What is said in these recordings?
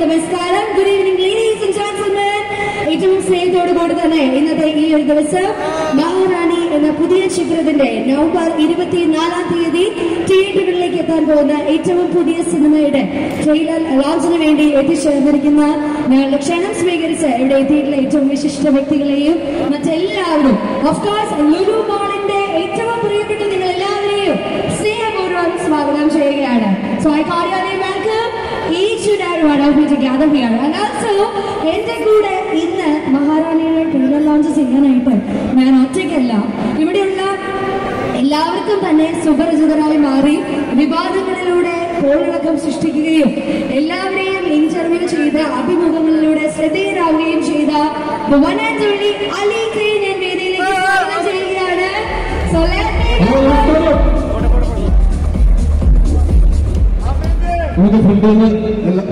നമസ്കാരം good evening ladies and gentlemen ഏറ്റവും സ്നേഹത്തോടു കൂടി തന്നെ ഇന്നത്തെ ഈ ഒരു ദിവസം മഹാറാണി എന്ന പുതിയ ചിത്രത്തിന്റെ നവംബർ ഇരുപത്തിനാലാം തീയതി തിയേറ്ററുകളിലേക്ക് എത്താൻ പോകുന്ന ഏറ്റവും പുതിയ സിനിമയുടെ ട്രെയിലർ ലോഞ്ചിന് വേണ്ടി എത്തിച്ചേർന്നിരിക്കുന്ന ഞങ്ങളുടെ ക്ഷണം സ്വീകരിച്ച് ഇവിടെ എത്തിയിട്ടുള്ള ഏറ്റവും വിശിഷ്ട വ്യക്തികളെയും മറ്റെല്ലാവരും ഓഫ് കോഴ്സ് ലുലു മോളിന്റെ ഏറ്റവും പ്രിയപ്പെട്ട നിങ്ങൾ എല്ലാവരെയും സ്നേഹപൂർവ്വം സ്വാഗതം ചെയ്യുകയാണ് സോ ഐ കാര്യാലയം welcome each and every one of you together here and also എന്റെ കൂടെ ഇന്ന് മഹാറാണിയുടെ ട്രെയിലർ ലോഞ്ച് ചെയ്യാനായിട്ട് ഞാൻ ഒറ്റയ്ക്കല്ല ഇവിടെയുള്ള എല്ലാവർക്കും തന്നെ സുപരിചിതരായി മാറി വിവാദങ്ങളിലൂടെ കോളിളക്കം സൃഷ്ടിക്കുകയും എല്ലാവരെയും ഇന്റർവ്യൂ ചെയ്ത് അഭിമുഖങ്ങളിലൂടെ ശ്രദ്ധേയരാകുകയും ചെയ്ത the one and only Ali K ഞാൻ വേദിയിലേക്ക് സ്വാഗതം ചെയ്യുകയാണ് So let me നമുക്ക് ഫ്രണ്ടിൽ നിന്ന് എല്ലാ-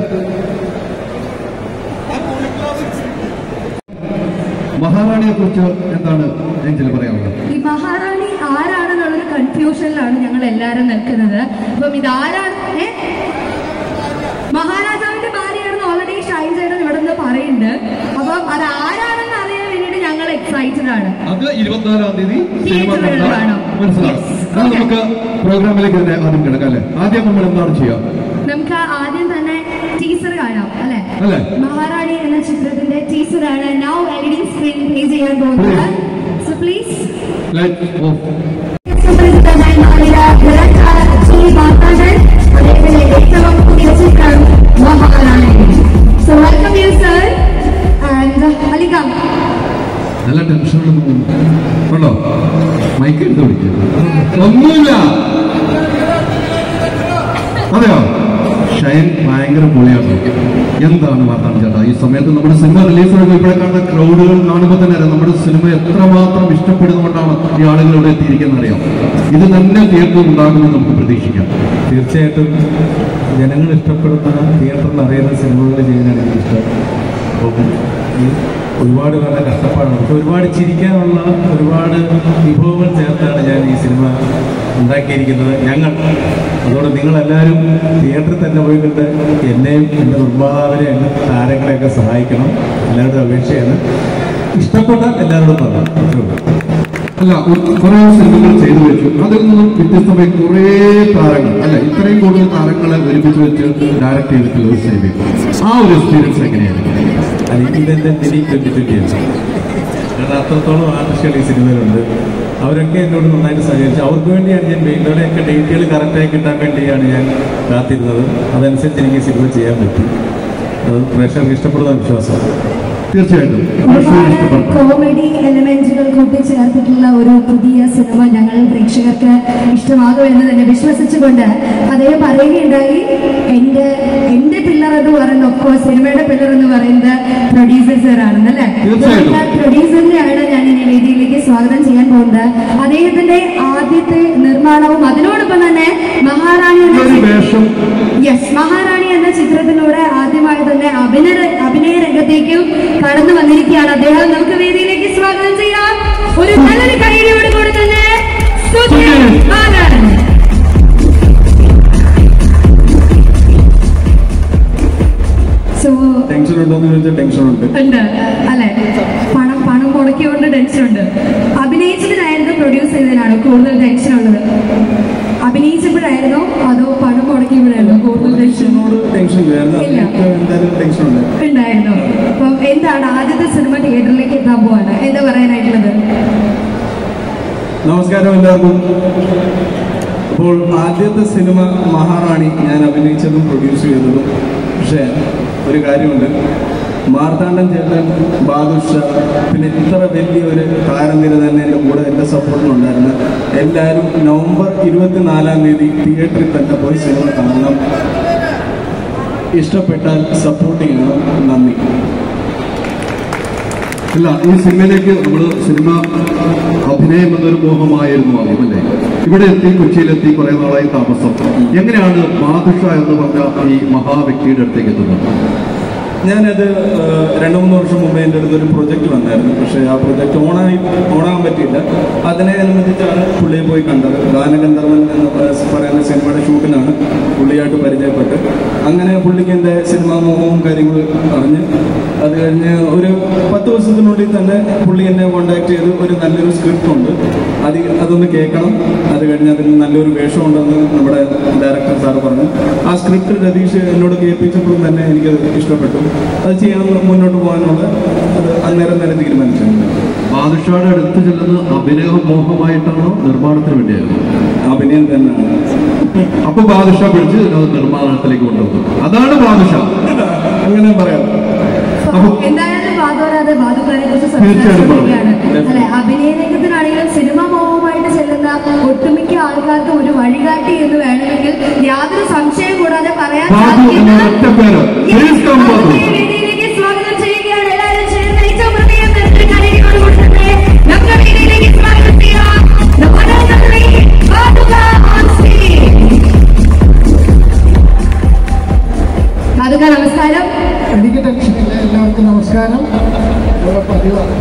മഹാറാണിയെ കുറിച്ച് എന്താണ് ഏഞ്ചൽ പറയാനുള്ളത് ഈ മഹാറാണി ആരാണെന്നുള്ളൊരു കൺഫ്യൂഷനിലാണ് ഞങ്ങൾ എല്ലാരും നിൽക്കുന്നത് അപ്പം ഇതാരാണ് ഏ? മഹാരാജാവിന്റെ ഭാര്യയാണെന്ന് ഓൾറെഡി ഷൈൻ ചേട്ടൻ ഇവിടെ നിന്ന് പറയുന്നുണ്ട് അപ്പം അത് ആരാണെന്ന് അറിയാൻ വേണ്ടിയിട്ട് ഞങ്ങൾ എക്സൈറ്റഡ് ആണ് അത് ഇരുപത്തിനാലാം തീയതി സിനിമ തിയേറ്ററുകളിൽ കണ്ടാൽ കാണാം. മനസ്സിലാവും Yes. അത് നമുക്ക് പ്രോഗ്രാമിലേക്ക് തന്നെ ആദ്യം കിടക്കാം അല്ലെ ആദ്യം നമ്മൾ എന്താണ് ചെയ്യുക നമുക്ക് ആദ്യം തന്നെ ടീസർ കാണാം അല്ലെ അല്ലേ? മഹാറാണി എന്ന ചിത്രത്തിന്റെ ടീസർ ആണ് now L D screen play ചെയ്യാൻ പോകുന്നത് സോ പ്ലീസ് ലൈറ്റ് ഓഫ് സുപരിചിതമായ നാളിക നിരക്കാല ശ്രീ മാതാജൻ അദ്ദേഹത്തിന്റെ ഏറ്റവും പുതിയ ചിത്രം Maharani so welcome you sir and അലിക നല്ല ടെൻഷനൊന്നും ഉണ്ടോ മൈക്ക് എടുത്ത് പിടിക്കുക ഒന്നുമില്ല അതെയോ ഷൈൻ ഭയങ്കര പൊളിയാണ് എന്താണ് വാർത്താൻ ചേട്ടാ ഈ സമയത്ത് നമ്മുടെ സിനിമ റിലീസ് ചെയ്യുമ്പോൾ ഇവിടെ കാണുന്ന ക്രൗഡുകൾ കാണുമ്പോൾ തന്നെ അറിയാം നമ്മുടെ സിനിമ എത്രമാത്രം ഇഷ്ടപ്പെടുന്നതുകൊണ്ടാണ് ഈ ആളുകൾ ഇവിടെ എത്തിയിരിക്കുന്നത് അറിയാം ഇത് തന്നെ തിയേറ്ററിൽ ഉണ്ടാകുമെന്ന് നമുക്ക് പ്രതീക്ഷിക്കാം തീർച്ചയായിട്ടും ജനങ്ങൾ ഇഷ്ടപ്പെടുന്ന തിയേറ്ററിൽ അറിയുന്ന സിനിമകൾ ചെയ്യാനാണ് എനിക്കിഷ്ടം അപ്പം ഈ ഒരുപാട് നല്ല കഷ്ടപ്പാടാണ് പക്ഷെ ഒരുപാട് ചിരിക്കാനുള്ള ഒരുപാട് വിഭവങ്ങൾ ചേർത്താണ് ഞാൻ ഈ സിനിമ ഉണ്ടാക്കിയിരിക്കുന്നത് ഞങ്ങൾ അതുകൊണ്ട് നിങ്ങളെല്ലാവരും തിയേറ്ററിൽ തന്നെ പോയി കണ്ട് എന്നെയും എൻ്റെ നിർമ്മാതാവിനെ എൻ്റെ താരങ്ങളെയൊക്കെ സഹായിക്കണം എല്ലാവരുടെ അപേക്ഷയാണ് ഇഷ്ടപ്പെട്ടാൽ എല്ലാവരോടും പറയാം അത്രേ ഉള്ളൂ. അല്ല ഒരു- കുറെ സിനിമകൾ ചെയ്തു വെച്ചു അതിൽ നിന്നും വ്യത്യസ്തമായി കുറെ താരങ്ങൾ അല്ല ഇത്രയും കൂടുതൽ താരങ്ങളെ ഒരുമിച്ച് വെച്ച് ഡയറക്ട് ചെയ്തിട്ടുള്ള ഒരു സിനിമ ആ ഒരു എക്സ്പീരിയൻസ് എങ്ങനെയായിരുന്നു അല്ലെങ്കിൽ ഇതെന്റെ മിനി ട്വന്റി ട്വന്റി ആണ് കാരണം അത്രത്തോളം ആർട്ടിസ്റ്റുകൾ ഈ സിനിമയിലുണ്ട് അവരൊക്കെ എന്നോട് നന്നായിട്ട് സഹകരിച്ചു അവർക്ക് വേണ്ടിയാണ് ഞാൻ ഇവരുടെയൊക്കെ ഡേറ്റുകൾ കറക്റ്റായി കിട്ടാൻ വേണ്ടിയാണ് ഞാൻ കാത്തിരുന്നത് അതനുസരിച്ച് എനിക്ക് ഈ സിനിമ ചെയ്യാൻ പറ്റി അത് പ്രേക്ഷകർക്ക് ഇഷ്ടപ്പെടുന്ന വിശ്വാസം തീർച്ചയായിട്ടും ആവശ്യം ഇഷ്ടപ്പെട്ടു കോമഡി എലമെന്റുകൾ കൂട്ടിച്ചേർത്തിട്ടുള്ള ഒരു പുതിയ സിനിമ ഞങ്ങൾ പ്രേക്ഷകർക്ക് ഇഷ്ടമാകുമെന്ന് തന്നെ വിശ്വസിച്ചുകൊണ്ട് അദ്ദേഹം പറയുകയുണ്ടായി എന്റെ എന്റെ പിള്ളർ എന്ന് പറയുന്നത് ഒക്കോഴ്സ് സിനിമയുടെ പിള്ളർ എന്ന് പറയുന്നത് പ്രൊഡ്യൂസർ ആണെന്നല്ലേ തീർച്ചയായിട്ടും. പ്രൊഡ്യൂസറിനെയാണ് ഞാൻ ഇനി വേദിയിലേക്ക് സ്വാഗതം ചെയ്യാൻ പോകുന്നത് അദ്ദേഹത്തിന്റെ ആദ്യത്തെ നിർമ്മാണവും അതിനോടൊപ്പം തന്നെ മഹാറാണി ഈ എന്ന ഒരു ചിത്രം- വേഷം യെസ് മഹാറാണി എന്ന ചിത്രത്തിലൂടെ ആദ്യമായി തന്നെ അഭിനയ അഭിനയ രംഗത്തേക്കും കടന്നു വന്നിരിക്കുകയാണ് അദ്ദേഹം നമുക്ക് വേദിയിലേക്ക് സ്വാഗതം ചെയ്യാം ഒരു നല്ലൊരു കൈയോട് കൂടെ തന്നെ സുധീർ ആനന്ദ്. So, ടെൻഷൻ ഉണ്ടോ എന്ന് ചോദിച്ചാൽ ടെൻഷൻ ഉണ്ട് ഉണ്ട് അല്ലെ പണം പണം മുടക്കിയോണ്ട് ടെൻഷൻ ഉണ്ട് അഭിനയിച്ചതിനായിരുന്നു പ്രൊഡ്യൂസ് ചെയ്തതിനാണോ കൂടുതൽ ടെൻഷൻ ഉള്ളത് അഭിനയിച്ചപ്പോഴായിരുന്നോ അതോ പണം മുടക്കിയപ്പോഴായിരുന്നോ കൂടുതൽ ടെൻഷൻ ടെൻഷനോട് ടെൻഷൻ ഇല്ലായിരുന്നു ഇല്ല. അതിനൊക്കെ എന്തായാലും ടെൻഷൻ ഉണ്ട് ഉണ്ടായിരുന്നു അപ്പം എന്താണ് ആദ്യത്തെ സിനിമ തിയേറ്ററിലേക്ക് എത്താൻ പോവാണ് എന്താ പറയാനായിട്ടുള്ളത് നമസ്കാരം എല്ലാവർക്കും അപ്പോൾ ആദ്യത്തെ സിനിമ മഹാറാണി ഞാൻ അഭിനയിച്ചതും പ്രൊഡ്യൂസ് ചെയ്തതും പക്ഷേ ഒരു കാര്യമുണ്ട് മാർത്താണ്ഡൻ ചേട്ടൻ ബാദുഷ പിന്നെ ഇത്ര വലിയ ഒരു താരനിര തന്നെ എൻ്റെ കൂടെ എൻ്റെ സപ്പോർട്ടിനുണ്ടായിരുന്നു എല്ലാവരും നവംബർ ഇരുപത്തിനാലാം തീയതി തിയേറ്ററിൽ തന്നെ പോയി സിനിമ കാണണം ഇഷ്ടപ്പെട്ടാൽ സപ്പോർട്ട് ചെയ്യണം നന്ദി അല്ല ഈ സിനിമയിലേക്ക് നമ്മൾ സിനിമ അഭിനയം എന്നൊരു മോഹമായിരുന്നു ആദ്യം അല്ലേ ഇവിടെ എത്തി കൊച്ചിയിലെത്തി കുറെ നാളായി താമസം എങ്ങനെയാണ് ബാദുഷ എന്ന് പറഞ്ഞ ഈ മഹാവ്യക്തിയുടെ അടുത്തേക്ക് എത്തുന്നത് ഞാനത് ഏഹ്, രണ്ട് മൂന്ന് വർഷം മുമ്പേ എൻ്റെ അടുത്ത് ഒരു പ്രൊജക്റ്റ് വന്നായിരുന്നു പക്ഷേ ആ പ്രൊജക്റ്റ് ഓണായി ഓണാകാൻ പറ്റിയില്ല അതിനെ അനുബന്ധിച്ചാണ് പുള്ളിയെ പോയി കണ്ടത് ഗാനഗന്ധർവൻ എന്ന് പ- പറയുന്ന സിനിമയുടെ ഷൂട്ടിലാണ് പുള്ളിയായിട്ട് പരിചയപ്പെട്ട് അങ്ങനെ പുള്ളിക്ക് എൻ്റെ സിനിമാ മോഹവും കാര്യങ്ങളും അറിഞ്ഞ് അത് കഴിഞ്ഞ് ഒരു പത്ത് ദിവസത്തിനുള്ളിൽ തന്നെ പുള്ളി എന്നെ കോണ്ടാക്ട് ചെയ്ത് ഒരു നല്ലൊരു സ്ക്രിപ്റ്റ് ഉണ്ട് അത് അതൊന്ന് കേൾക്കണം അത് കഴിഞ്ഞ് അതിന് നല്ലൊരു വേഷമുണ്ടെന്ന് നമ്മുടെ ഡയറക്ടർ സാർ പറഞ്ഞു ആ സ്ക്രിപ്റ്റ് രതീഷ് എന്നോട് കേൾപ്പിച്ചപ്പോൾ തന്നെ എനിക്ക് ഇഷ്ടപ്പെട്ടു അത് ചെയ്യണം മുന്നോട്ട് പോകാനുള്ള അത് അന്നേരം തന്നെ തീരുമാനിച്ചിട്ടുണ്ട് ബാദുഷായുടെ അടുത്ത് ചെല്ലുന്നത് അഭിനയ മോഹമായിട്ടാണോ നിർമ്മാണത്തിന് വേണ്ടിയായിരുന്നു അഭിനയം തന്നെയാണ് അപ്പൊ ബാദുഷാ പിടിച്ച് അത് നിർമ്മാണത്തിലേക്ക് കൊണ്ടുവന്നു അതാണ് ബാദുഷാ അങ്ങനെ പറയാം അപ്പൊ- എന്തായാലും ബാധുവരാതെ ബാധുക്കാരെ കുറിച്ച് തീർച്ചയായിട്ടും സംസാരിക്കുകയാണ് പറയാം. അല്ലെ അഭിനയ രംഗത്തിനാണെങ്കിലും സിനിമ മോഹമായിട്ട് ചെല്ലുന്ന ഒട്ടുമിക്ക ആൾക്കാർക്ക് ഒരു വഴികാട്ടി എന്ന് വേണമെങ്കിൽ യാതൊരു സംശയം കൂടാതെ പറയാൻ ബാബു എന്ന ഒറ്റ പേര് Please come, ബാബു. വേദിയിലേക്ക് സ്വാഗതം ചെയ്യുകയാണ് എല്ലാവരും ചേർന്ന് ഏറ്റവും ഹൃദയം നിറഞ്ഞ കരയോടുകൂടി തന്നെ നമ്മുടെ വേദിയിലേക്ക് സ്വാഗതം ചെയ്യാം The one and only ബാധുക on stage. ബാധുക നമസ്കാരം എനിക്ക് ടെൻഷനില്ല എല്ലാവർക്കും നമസ്കാരം ഇവിടെ പതിവാണ്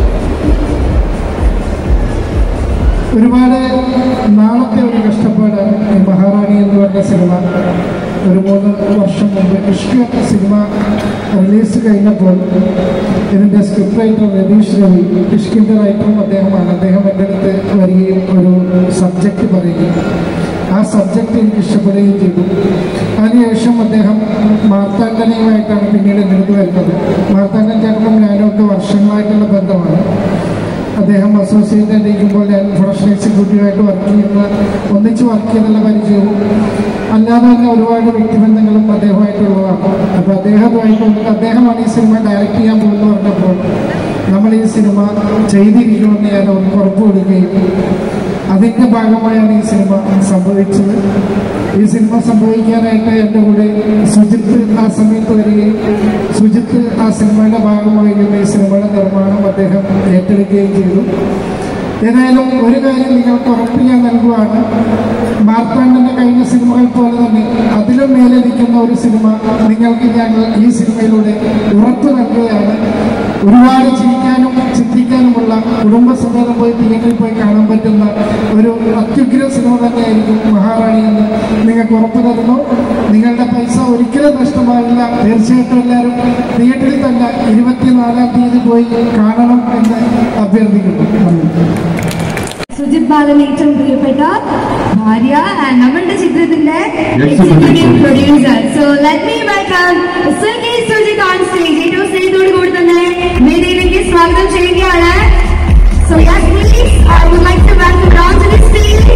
ഒരുപാട് നാളത്തെ ഒരു കഷ്ടപ്പാടാണ് ഈ മഹാറാണി എന്ന് പറഞ്ഞ സിനിമ ഒരു മൂന്ന് വർഷം മുമ്പ് ഇഷ്ക സിനിമ റിലീസ് കഴിഞ്ഞപ്പോൾ ഇതിൻ്റെ സ്ക്രിപ്റ്റ് റൈറ്റർ രതീഷ് രവി ഇഷ്കിൻ്റെ റൈറ്ററും അദ്ദേഹമാണ് അദ്ദേഹം എൻ്റെ അടുത്ത് വരികയും ഒരു സബ്ജക്റ്റ് പറയുകയും ആ സബ്ജക്റ്റ് എനിക്ക് ഇഷ്ടപ്പെടുകയും ചെയ്തു അതിനുശേഷം അദ്ദേഹം മാർത്താണ്ഡനെയുമായിട്ടാണ് പിന്നീട് എൻ്റെ അടുത്ത് വരുന്നത് മാർത്താണ്ഡൻ ചേട്ടനും ഞാനും ഒക്കെ വർഷങ്ങളായിട്ടുള്ള ബന്ധമാണ് അദ്ദേഹം അസോസിയേറ്റ് ആയിരിക്കുമ്പോൾ ഞാൻ പ്രൊഡക്ഷൻ എക്സിക്യൂട്ടീവായിട്ട് വർക്ക് ചെയ്യുന്ന ഒന്നിച്ച് വർക്ക് ചെയ്തുള്ള പരിചയവും അല്ലാതെ തന്നെ ഒരുപാട് വ്യക്തിബന്ധങ്ങളും അദ്ദേഹമായിട്ടുള്ളതാണ് അപ്പോൾ അദ്ദേഹമായിട്ട് അദ്ദേഹമാണ് ഈ സിനിമ ഡയറക്റ്റ് ചെയ്യാൻ പോകുന്നു പറഞ്ഞപ്പോൾ നമ്മൾ ഈ സിനിമ ചെയ്തിരിക്കുമെന്ന് ഞാൻ അവർക്ക് ഉറപ്പ് കൊടുക്കുകയും അതിൻ്റെ ഭാഗമായാണ് ഈ സിനിമ സംഭവിച്ചത് ഈ സിനിമ സംഭവിക്കാനായിട്ട് എൻ്റെ കൂടെ സുജിത്ത് ആ സമയത്ത് വരികയും സുജിത്ത് ആ സിനിമയുടെ ഭാഗമായിരുന്നു ഈ സിനിമയുടെ നിർമ്മാണം അദ്ദേഹം ഏറ്റെടുക്കുകയും ചെയ്തു ഏതായാലും ഒരു കാര്യം നിങ്ങൾക്ക് ഉറപ്പ് ഞാൻ നൽകുവാണ് മാർത്താണ്ഡന്റെ കഴിഞ്ഞ സിനിമകൾ പോലെ തന്നെ അതിലും മേലിരിക്കുന്ന ഒരു സിനിമ നിങ്ങൾക്ക് ഞങ്ങൾ ഈ സിനിമയിലൂടെ ഉറപ്പ് നൽകുകയാണ് ഒരുപാട് ചിരിക്കാനും ചിന്തിക്കാനുമുള്ള കുടുംബസമേതം പോയി തിയേറ്ററിൽ പോയി കാണാൻ പറ്റുന്ന ഒരു അത്യുഗ്ര സിനിമ തന്നെയായിരിക്കും മഹാറാണി എന്ന് നിങ്ങൾക്ക് ഉറപ്പ് തരുന്നു നിങ്ങളുടെ പൈസ ഒരിക്കലും നഷ്ടമാവില്ല തീർച്ചയായിട്ടും എല്ലാവരും തിയേറ്ററിൽ തന്നെ ഇരുപത്തിനാലാം തീയതി പോയി കാണണം എന്ന് അഭ്യർത്ഥിക്കുന്നു നന്ദി സുജിത് ബാലൻ ഏറ്റവും പ്രിയപ്പെട്ട ഭാര്യ and നമ്മളുടെ ചിത്രത്തിന്റെ Executive executive producer. Producer so let me welcome സുൽക്കി സുജിത് ഓൺ സ്റ്റേജ് ഏറ്റവും സ്നേഹത്തോടു കൂടി തന്നെ വേദിയിലേക്ക് സ്വാഗതം ചെയ്യുകയാണ് so yes please I would like to welcome down to the stage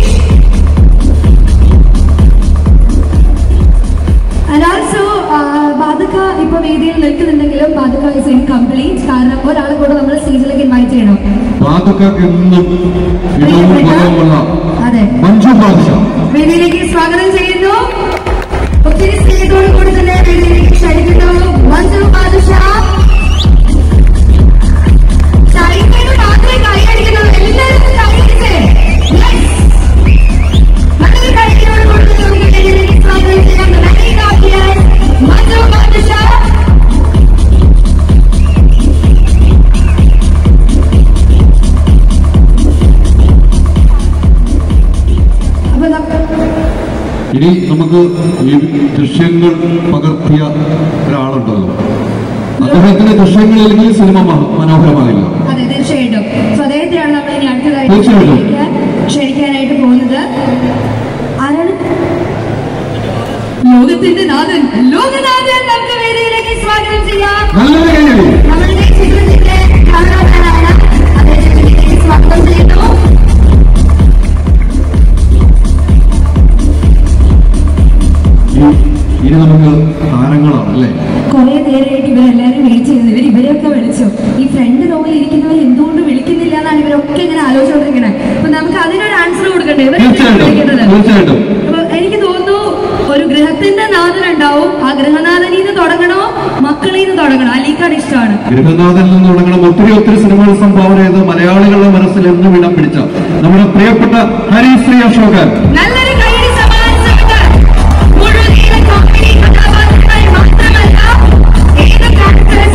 and also ബാധക ഇപ്പൊ വേദിയിൽ നിൽക്കുന്നുണ്ടെങ്കിലും ബാധക ഇസ് ഇൻകംപ്ലീറ്റ് കാരണം ഒരാളെ കൂടെ നമ്മൾ സ്റ്റേജിലേക്ക് ഇൻവൈറ്റ് ചെയ്യണം ബാധുക്കൾക്ക് എന്നും ഇടവും പദവുമുള്ള അതെ മഞ്ജു ബാദുഷാ വേദിയിലേക്ക് സ്വാഗതം ചെയ്യുന്നു ഒത്തിരി സ്നേഹത്തോടു കൂടി തന്നെ വേദിയിലേക്ക് ക്ഷണിക്കുന്നു മഞ്ജു ബാദുഷാ ക്ഷണിക്കുന്നത് മാത്രമേ കൈയടിക്കുന്നുള്ളൂ എല്ലാവരും കൈയടിച്ചേ Yes. നല്ലൊരു കൈയടിയോട് കൂടി തന്നെ നമുക്ക് വേദിയിലേക്ക് സ്വാഗതം ചെയ്യാം Very obvious. മഞ്ജു ബാദുഷാ അപ്പൊ നമുക്ക് ഇനി നമുക്ക് ഈ ദൃശ്യങ്ങൾ പകർത്തിയ ഒരാളുണ്ടല്ലോ അദ്ദേഹത്തിന്റെ ദൃശ്യങ്ങളില്ലെങ്കിൽ സിനിമ മ- മനോഹരമാകില്ല അതെ തീർച്ചയായിട്ടും സോ അദ്ദേഹത്തെയാണ് നമ്മൾ ഇനി അടുത്തതായിട്ട് തീർച്ചയായിട്ടും. ക്ഷണിക്കാൻ- ക്ഷണിക്കാനായിട്ട് പോകുന്നത് ആരാണ് ലോകത്തിന്റെ നാഥൻ ലോകനാഥൻ നമുക്ക് വേദിയിലേക്ക് സ്വാഗതം ചെയ്യാം നല്ലൊരു കൈയടി നമ്മളുടെ ചിത്രത്തിന്റെ കലാകാരനാണ് അദ്ദേഹത്തെ വേദിയിലേക്ക് സ്വാഗതം ചെയ്യുന്നു ഇനി- ഇനി നമുക്ക് താരങ്ങളാണ് അല്ലേ കുറെ നേരമായിട്ട് ഇവരെല്ലാരും വെയിറ്റ് ചെയ്യുന്നത് ഇവർ ഇവരെയൊക്കെ വിളിച്ചു ഈ ഫ്രണ്ട് റോയിൽ ഇരിക്കുന്നവർ എന്തുകൊണ്ട് വിളിക്കുന്നില്ല എന്നാണ് ഇവരൊക്കെ ഇങ്ങനെ ആലോചിച്ചുകൊണ്ടിരിക്കുന്നത് അപ്പൊ നമുക്ക് അതിനൊരു ആൻസർ കൊടുക്കണ്ടേ ഇവരെ വിളിക്കുന്നത് തീർച്ചയായിട്ടും തീർച്ചയായിട്ടും അപ്പൊ എനിക്ക് തോന്നുന്നു ഒരു ഗൃഹത്തിന്റെ നാഥൻ ഉണ്ടാവും ആ ഗൃഹനാഥനിൽ നിന്ന് തുടങ്ങണോ മക്കളിൽ നിന്ന് തുടങ്ങണോ അലീക്കാട് ഇഷ്ടമാണ് ഗൃഹനാഥനിൽ നിന്ന് തുടങ്ങണം ഒത്തിരി ഒത്തിരി സിനിമകൾ സംഭാവന ചെയ്ത് മലയാളികളുടെ മനസ്സിൽ എന്നും ഇടം പിടിച്ച നമ്മുടെ പ്രിയപ്പെട്ട ഹരിശ്രീ അശോകൻ നല്ലൊരു കൈയടി സമാനസമയത്ത് മുഴുവൻ കോമഡി കഥാപാത്രങ്ങൾ മാത്രമല്ല ഏത് കാലത്ത്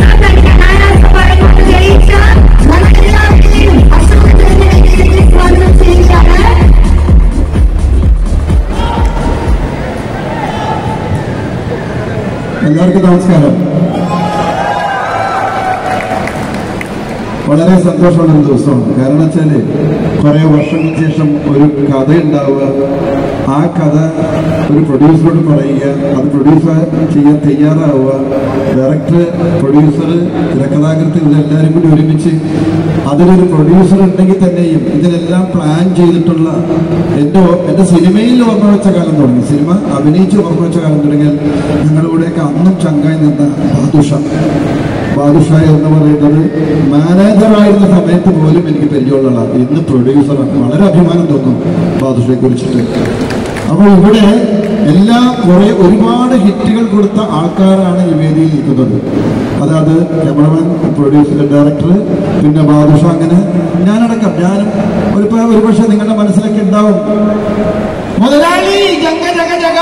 എല്ലാവർക്കും നമസ്കാരം വളരെ സന്തോഷമുള്ള ഒരു ദിവസമാണ് കാരണം വെച്ചാല് കുറെ വർഷങ്ങൾക്ക് ശേഷം ഒരു കഥ ഉണ്ടാവുക ആ കഥ ഒരു പ്രൊഡ്യൂസറോട് പറയുക അത് പ്രൊഡ്യൂസർ ചെയ്യാൻ തയ്യാറാവുക ഡയറക്ടർ പ്രൊഡ്യൂസർ തിരക്കഥാകൃത്ത് ഇതെല്ലാവരും കൂടി ഒരുമിച്ച് അതിലൊരു പ്രൊഡ്യൂസർ ഉണ്ടെങ്കിൽ തന്നെയും ഇതിനെല്ലാം പ്ലാൻ ചെയ്തിട്ടുള്ള എൻ്റെ ഓ- എൻ്റെ സിനിമയിൽ ഓർമ്മ വെച്ച കാലം തുടങ്ങി സിനിമ അഭിനയിച്ച് ഓർമ്മ വെച്ച കാലം തുടങ്ങിയാൽ ഞങ്ങളുടെയൊക്കെ അന്നും ചങ്കായി നിന്ന ബാദുഷ ബാദുഷായി എന്ന് പറയുന്നത് മാനേജറായിരുന്ന സമയത്ത് പോലും എനിക്ക് പരിചയമുള്ള ആളാണ് ഇന്ന് പ്രൊഡ്യൂസറാണ് വളരെ അഭിമാനം തോന്നും ബാദുഷയെ കുറിച്ചിട്ട് അപ്പോൾ ഇവിടെ എല്ലാ കുറെ ഒരുപാട് ഹിറ്റുകൾ കൊടുത്ത ആൾക്കാരാണ് ഈ വേദിയിൽ നിൽക്കുന്നത് അതായത് ക്യാമറമാൻ പ്രൊഡ്യൂസർ ഡയറക്ടർ പിന്നെ ബാദുഷ അങ്ങനെ ഞാനടക്കം ഞാനും ഒരു ഒരു പക്ഷേ നിങ്ങളുടെ മനസ്സിലൊക്കെ ഉണ്ടാവും മുതലാളി ജഗ ജഗ ജഗ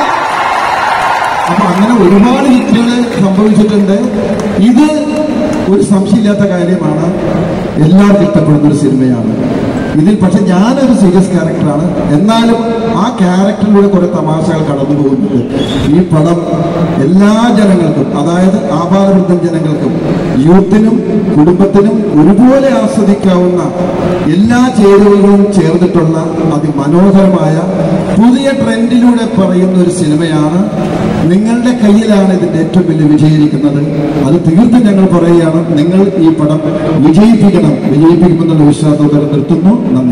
അപ്പൊ അങ്ങനെ ഒരുപാട് ഹിറ്റുകൾ സംഭവിച്ചിട്ടുണ്ട് ഇത് ഒരു സംശയമില്ലാത്ത കാര്യമാണ് എല്ലാവർക്കും ഇഷ്ടപ്പെടുന്ന ഒരു സിനിമയാണ് ഇതിൽ പക്ഷെ ഞാനൊരു സീരിയസ് ക്യാരക്ടറാണ് എന്നാലും ആ ക്യാരക്ടറിലൂടെ കുറെ തമാശകൾ കടന്നു പോകുന്നുണ്ട് ഈ പടം എല്ലാ ജനങ്ങൾക്കും അതായത് ആപാലവൃദ്ധം ജനങ്ങൾക്കും യൂത്തിനും കുടുംബത്തിനും ഒരുപോലെ ആസ്വദിക്കാവുന്ന എല്ലാ ചേരുവകളും ചേർന്നിട്ടുള്ള അതിമനോഹരമായ പുതിയ ട്രെൻഡിലൂടെ പറയുന്ന ഒരു സിനിമയാണ് നിങ്ങളുടെ കയ്യിലാണ് ഇതിന്റെ ഏറ്റവും വലിയ വിജയിരിക്കുന്നത് അത് തീർത്തും ഞങ്ങൾ പറയുകയാണ് നിങ്ങൾ ഈ പടം വിജയിപ്പിക്കണം വിജയിപ്പിക്കുമെന്നുള്ള വിശ്വാസത്തോടെ നിർത്തുന്നു നന്ദി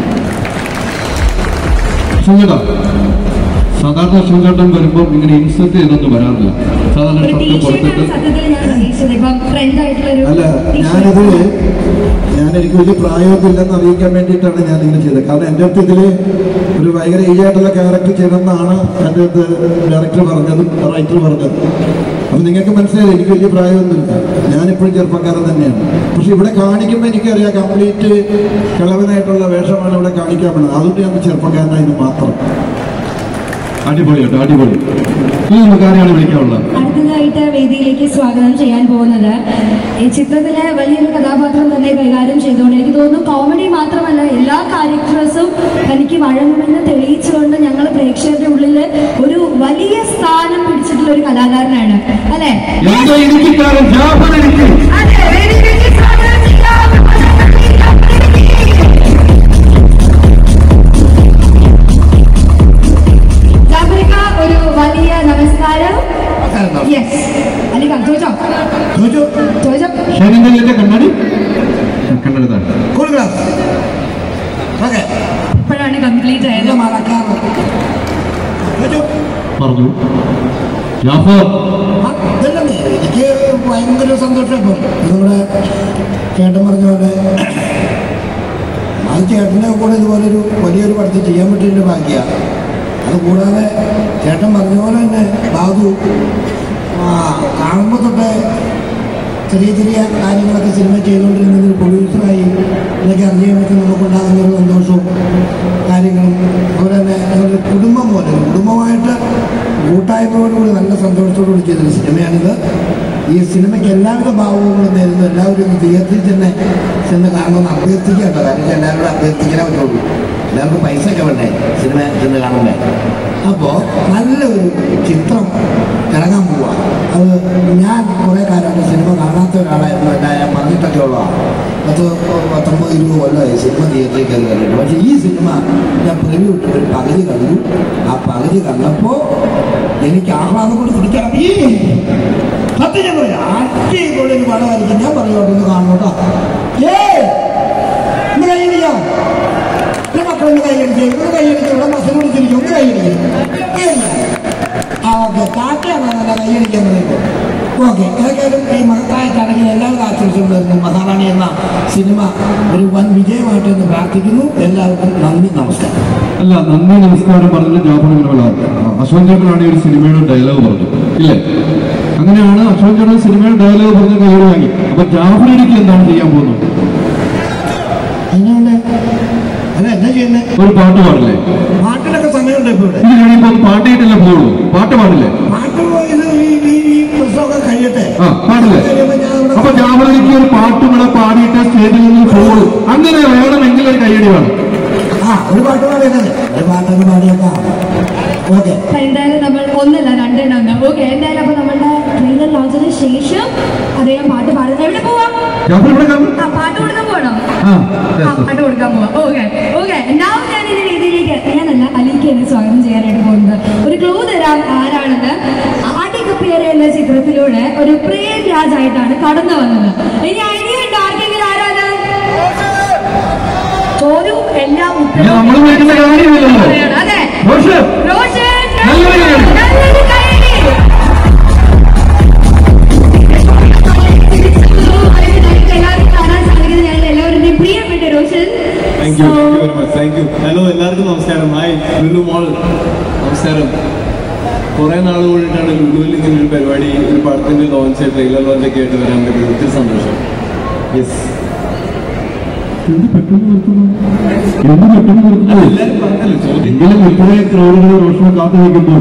സുഖേട്ടാ സാധാരണ സുഖേട്ടൻ വരുമ്പോൾ ഇങ്ങനെ ഇൻസെർട്ട് ചെയ്തൊന്നും വരാറില്ല സാധാരണ ഒരു ഷർട്ട് ടീഷർട്ടാണ് പുറത്തിട്ട് സത്യത്തിൽ ഞാൻ ഉദ്ദേശിച്ചത് ഇപ്പം ട്രെൻഡ് ആയിട്ടുള്ള അല്ല ഞാനിത് ഞാൻ എനിക്ക് വലിയ പ്രായമൊന്നും ഇല്ലെന്ന് അറിയിക്കാൻ വേണ്ടിയിട്ടാണ് ഞാൻ ഇങ്ങനെ ചെയ്തത് കാരണം എൻ്റെ അടുത്ത് ഇതില് ഒരു ഭയങ്കര ഏജ് ആയിട്ടുള്ള ക്യാരക്ടർ ചെയ്യണമെന്നാണ് എൻ്റെ അടുത്ത് ഡയറക്ടർ പറഞ്ഞതും റൈറ്റർ പറഞ്ഞതും അപ്പൊ നിങ്ങൾക്ക് മനസ്സിലായി എനിക്ക് വലിയ പ്രായമൊന്നുമില്ല ഞാനിപ്പോഴും ചെറുപ്പക്കാരൻ തന്നെയാണ് പക്ഷെ ഇവിടെ കാണിക്കുമ്പോൾ എനിക്കറിയാം കംപ്ലീറ്റ് കിളവനായിട്ടുള്ള വേഷമാണ് ഇവിടെ കാണിക്കാൻ പറ്റുന്നത് അതുകൊണ്ട് ഞാൻ ചെറുപ്പക്കാരനായിരുന്നു മാത്രം അടിപൊളി കേട്ടോ അടിപൊളി ഈ നമുക്ക് ആരെയാണ് വിളിക്കാനുള്ളത് അടുത്തതായിട്ട് വേദിയിലേക്ക് സ്വാഗതം ചെയ്യാൻ പോകുന്നത് ഈ ചിത്രത്തിലെ വലിയൊരു കഥാപാത്രം തന്നെ കൈകാര്യം ചെയ്തുകൊണ്ട് എനിക്ക് തോന്നുന്നു കോമഡി മാത്രമല്ല എല്ലാ ക്യാരക്ടേഴ്സും തനിക്ക് വഴങ്ങുമെന്ന് തെളിയിച്ചുകൊണ്ട് ഞങ്ങൾ പ്രേക്ഷകരുടെ ഉള്ളിൽ ഒരു വലിയ സ്ഥാനം പിടിച്ചിട്ടുള്ള ഒരു കലാകാരനാണ് അല്ലെ എന്തോ ഇടുക്കിക്കാരൻ ജാഫർ ഇടുക്കി അതെ വേദിയിലേക്ക് സ്വാഗതം ചെയ്യാം ജാഫരിക്ക, ഒരു വലിയ നമസ്കാരം യെസ് അല്ലെങ്കിൽ ചോദിച്ചോ ചോദിച്ചോ ഷൈനിന്റെ കണ്ണാടി കണ്ണെടുത്താണ് ഇപ്പോഴാണ് കംപ്ലീറ്റ് ആയത് പറഞ്ഞു ജാഫർ അതല്ലെന്നേ എനിക്ക് ഭയങ്കര സന്തോഷം ഇപ്പം നമ്മുടെ ചേട്ടൻ പറഞ്ഞ പോലെ അത് ചേട്ടൻ്റെ കൂടെ ഇതുപോലൊരു വലിയൊരു പടത്തിൽ ചെയ്യാൻ പറ്റിയതിൻ്റെ ഭാഗ്യമാണ് അത് കൂടാതെ ചേട്ടൻ പറഞ്ഞ പോലെ തന്നെ ബാബു ആ, കാണുമ്പോൾ തൊട്ടേ ചെറിയ ചെറിയ കാര്യങ്ങളൊക്കെ സിനിമ ചെയ്തുകൊണ്ടിരുന്നത് പ്രൊഡ്യൂസറായി ഇതൊക്കെ അറിയാൻ പറ്റും നമുക്കുണ്ടാകുന്ന ഒരു സന്തോഷവും കാര്യങ്ങളും അതുപോലെ തന്നെ ഞങ്ങളുടെ കുടുംബം പോലെ ഒരു കുടുംബമായിട്ട് കൂട്ടായ്മയോടുകൂടി നല്ല സന്തോഷത്തോടുകൂടി ചെയ്തൊരു സിനിമയാണിത് ഈ സിനിമയ്ക്ക് എല്ലാവിധ ഭാവങ്ങളും നേരുന്നു എല്ലാവരും ഒന്ന് തിയേറ്ററിൽ തന്നെ ചെന്ന് കാണുമെന്ന് അഭ്യർത്ഥിക്കുക കേട്ടോ കാരണം വെച്ചാൽ എല്ലാവരോടും അഭ്യർത്ഥിക്കാനേ പറ്റുള്ളൂ എല്ലാവർക്കും പൈസ ഒക്കെ വേണ്ടേ സിനിമ ചെന്ന് കാണണ്ടേ അപ്പോൾ നല്ലൊരു ചിത്രം ഇറങ്ങാൻ പോവുക അത് ഞാൻ കുറേ കാലമായിട്ട് സിനിമ കാണാത്ത ഒരാളായിരുന്നു എന്നാ ഞാൻ പറഞ്ഞിട്ടൊക്കെ ഉള്ളതാണ് പത്ത് പത്തൊമ്പത് ഇരുപത് കൊല്ലമായി സിനിമ തിയേറ്ററിൽ കയറി കണ്ടിട്ട് പക്ഷേ ഈ സിനിമ ഞാൻ പ്രിവ്യൂ ഇട്ട് ഒരു പകുതി കണ്ടു ആ പകുതി കണ്ടപ്പോൾ എനിക്ക് ആഹ്ലാദം കൊണ്ട് പിടിക്കാൻ ഈ സത്യം ഞാൻ പറയാം അടിപൊളി ഒരു പടമായിരിക്കും ഞാൻ പറയുവാട്ടൊന്ന് കാണും കേട്ടോ ഏ ഇന്ന് കൈയടിക്കാം ഈ മക്കളൊന്ന് കൈയടിക്കും ഒന്ന് കൈയടിക്കും ഇവിടെ മസിൽ പിടിച്ചിരിക്കും ഒന്ന് കൈയടിക്കും ആ ഓക്കെ കാക്കയാണ് നല്ല കൈയടിക്കാൻ പറയുമ്പോൾ ഓക്കെ ഏതായാലും ഈ മഹത്തായ ചടങ്ങിൽ എല്ലാവരും ആശംസിക്കുന്നു മഹാറാണി എന്ന സിനിമ ഒരു വൻ വിജയമായിട്ട് എന്ന് പ്രാർത്ഥിക്കുന്നു എല്ലാവർക്കും നന്ദി നമസ്കാരം അല്ല നന്ദി നമസ്കാരം പറഞ്ഞ ജാഫർ ഇങ്ങനെ അശോക് ചേട്ടനാണ് ഈ ഒരു സിനിമയുടെ ഡയലോഗ് പറഞ്ഞു ഇല്ലേ അങ്ങനെയാണ് അശോക് ചേട്ടൻ സിനിമയുടെ ഡയലോഗ് പറഞ്ഞ കയ്യോട് വാങ്ങി അപ്പൊ ജാഫർ ഇടുക്കി എന്താണ് ചെയ്യാൻ പോകുന്നത് എന്നുകൊണ്ട് അല്ല എന്താ ചെയ്യുന്നത് ഒരു പാട്ട് പാടില്ലേ പാട്ടിനൊക്കെ സമയമുണ്ട് ഇപ്പോൾ ഇവിടെ ഇത് കഴിയുമ്പോ പാട്ടിയിട്ടല്ലേ പോകുള്ളൂ പാട്ട് പാടില്ലേ പാട്ട് ഇത് ഈ ഈ ഈ പുസ്തകമൊക്കെ കഴിയട്ടെ ആ പാടില്ലേ കഴിയുമ്പോൾ ഞാൻ ഇവിടെ അപ്പൊ ജാഫർ ഇടുക്കി ഒരു പാട്ടും കൂടെ പാടിയിട്ട് സ്റ്റേജിൽ നിന്ന് പോകുള്ളൂ അങ്ങനെ വേണമെങ്കിൽ ഒരു കയ്യടി വേണം ആ ഒരു പാട്ട് പാടിയത് ഒരു പാട്ടൊക്കെ പാടിയേക്കാം ഓക്കെ അപ്പൊ എന്തായാലും നമ്മൾ ഒന്നല്ല രണ്ടെണ്ണം ഓക്കെ എന്തായാലും അപ്പൊ നമ്മളുടെ ട്രെയിലർ ലോഞ്ചിന് ശേഷം അദ്ദേഹം പാട്ട് പാടുന്നത് എവിടെ പോവാം ജാഫർ ഇവിടെ കാണും ആ പാട്ട് കൊടുക്കാൻ പോകണോ ആ ആ, പാട്ട് കൊടുക്കാൻ പോവാം ഓക്കെ ഓക്കെ now ഞാൻ ഈ രീതിയിലേക്ക് ഞാനല്ല അലിക്ക് എന്നെ സ്വാഗതം ചെയ്യാനായിട്ട് പോകുന്നത് ഒരു ക്ലൂ തരാം ആരാണെന്ന് ആട്ടിക്കപ്പിയറെ എന്ന ചിത്രത്തിലൂടെ ഒരു പ്രേം രാജായിട്ടാണ് കടന്നു വന്നത് ഇനി ഐഡിയ ഉണ്ട് ആർക്കെങ്കിലും ആരാണ് ചോദ്യം എല്ലാം ഇനി നമ്മൾ വിളിക്കുന്ന കാര്യമില്ലല്ലോ പറയണം. അതെ റോഷൻ റോഷൻ നല്ലൊരു കൈയടി. നല്ലൊരു കൈയടി. എല്ലാവർക്കും കാണാൻ സാധിക്കുന്നത് ഞങ്ങൾ എല്ലാവരുടെയും പ്രിയപ്പെട്ട Roshan thank you very much thank you hello എല്ലാവർക്കും നമസ്കാരം ഹായ് ലുലു മോൾ നമസ്കാരം കുറേ നാൾ കൂടിയിട്ടാണ് ലുലുവിൽ ഇങ്ങനെ ഒരു പരിപാടി ഒരു പടത്തിന്റെ ലോഞ്ച് ട്രെയിലർ ലോഞ്ച് ഒക്കെ ആയിട്ട് വരാൻ പറ്റിയത് ഒത്തിരി സന്തോഷം യെസ് എന്ത് പെട്ടെന്ന് നിർത്തുന്നു എന്ത് പെട്ടെന്ന് നിർത്തുന്നു എല്ലാവരും പറഞ്ഞല്ലോ ചോദ്യം എങ്കിലും ഇപ്പോഴേ ക്രൗഡുകൾ റോഷനെ കാത്തു നിൽക്കുന്നു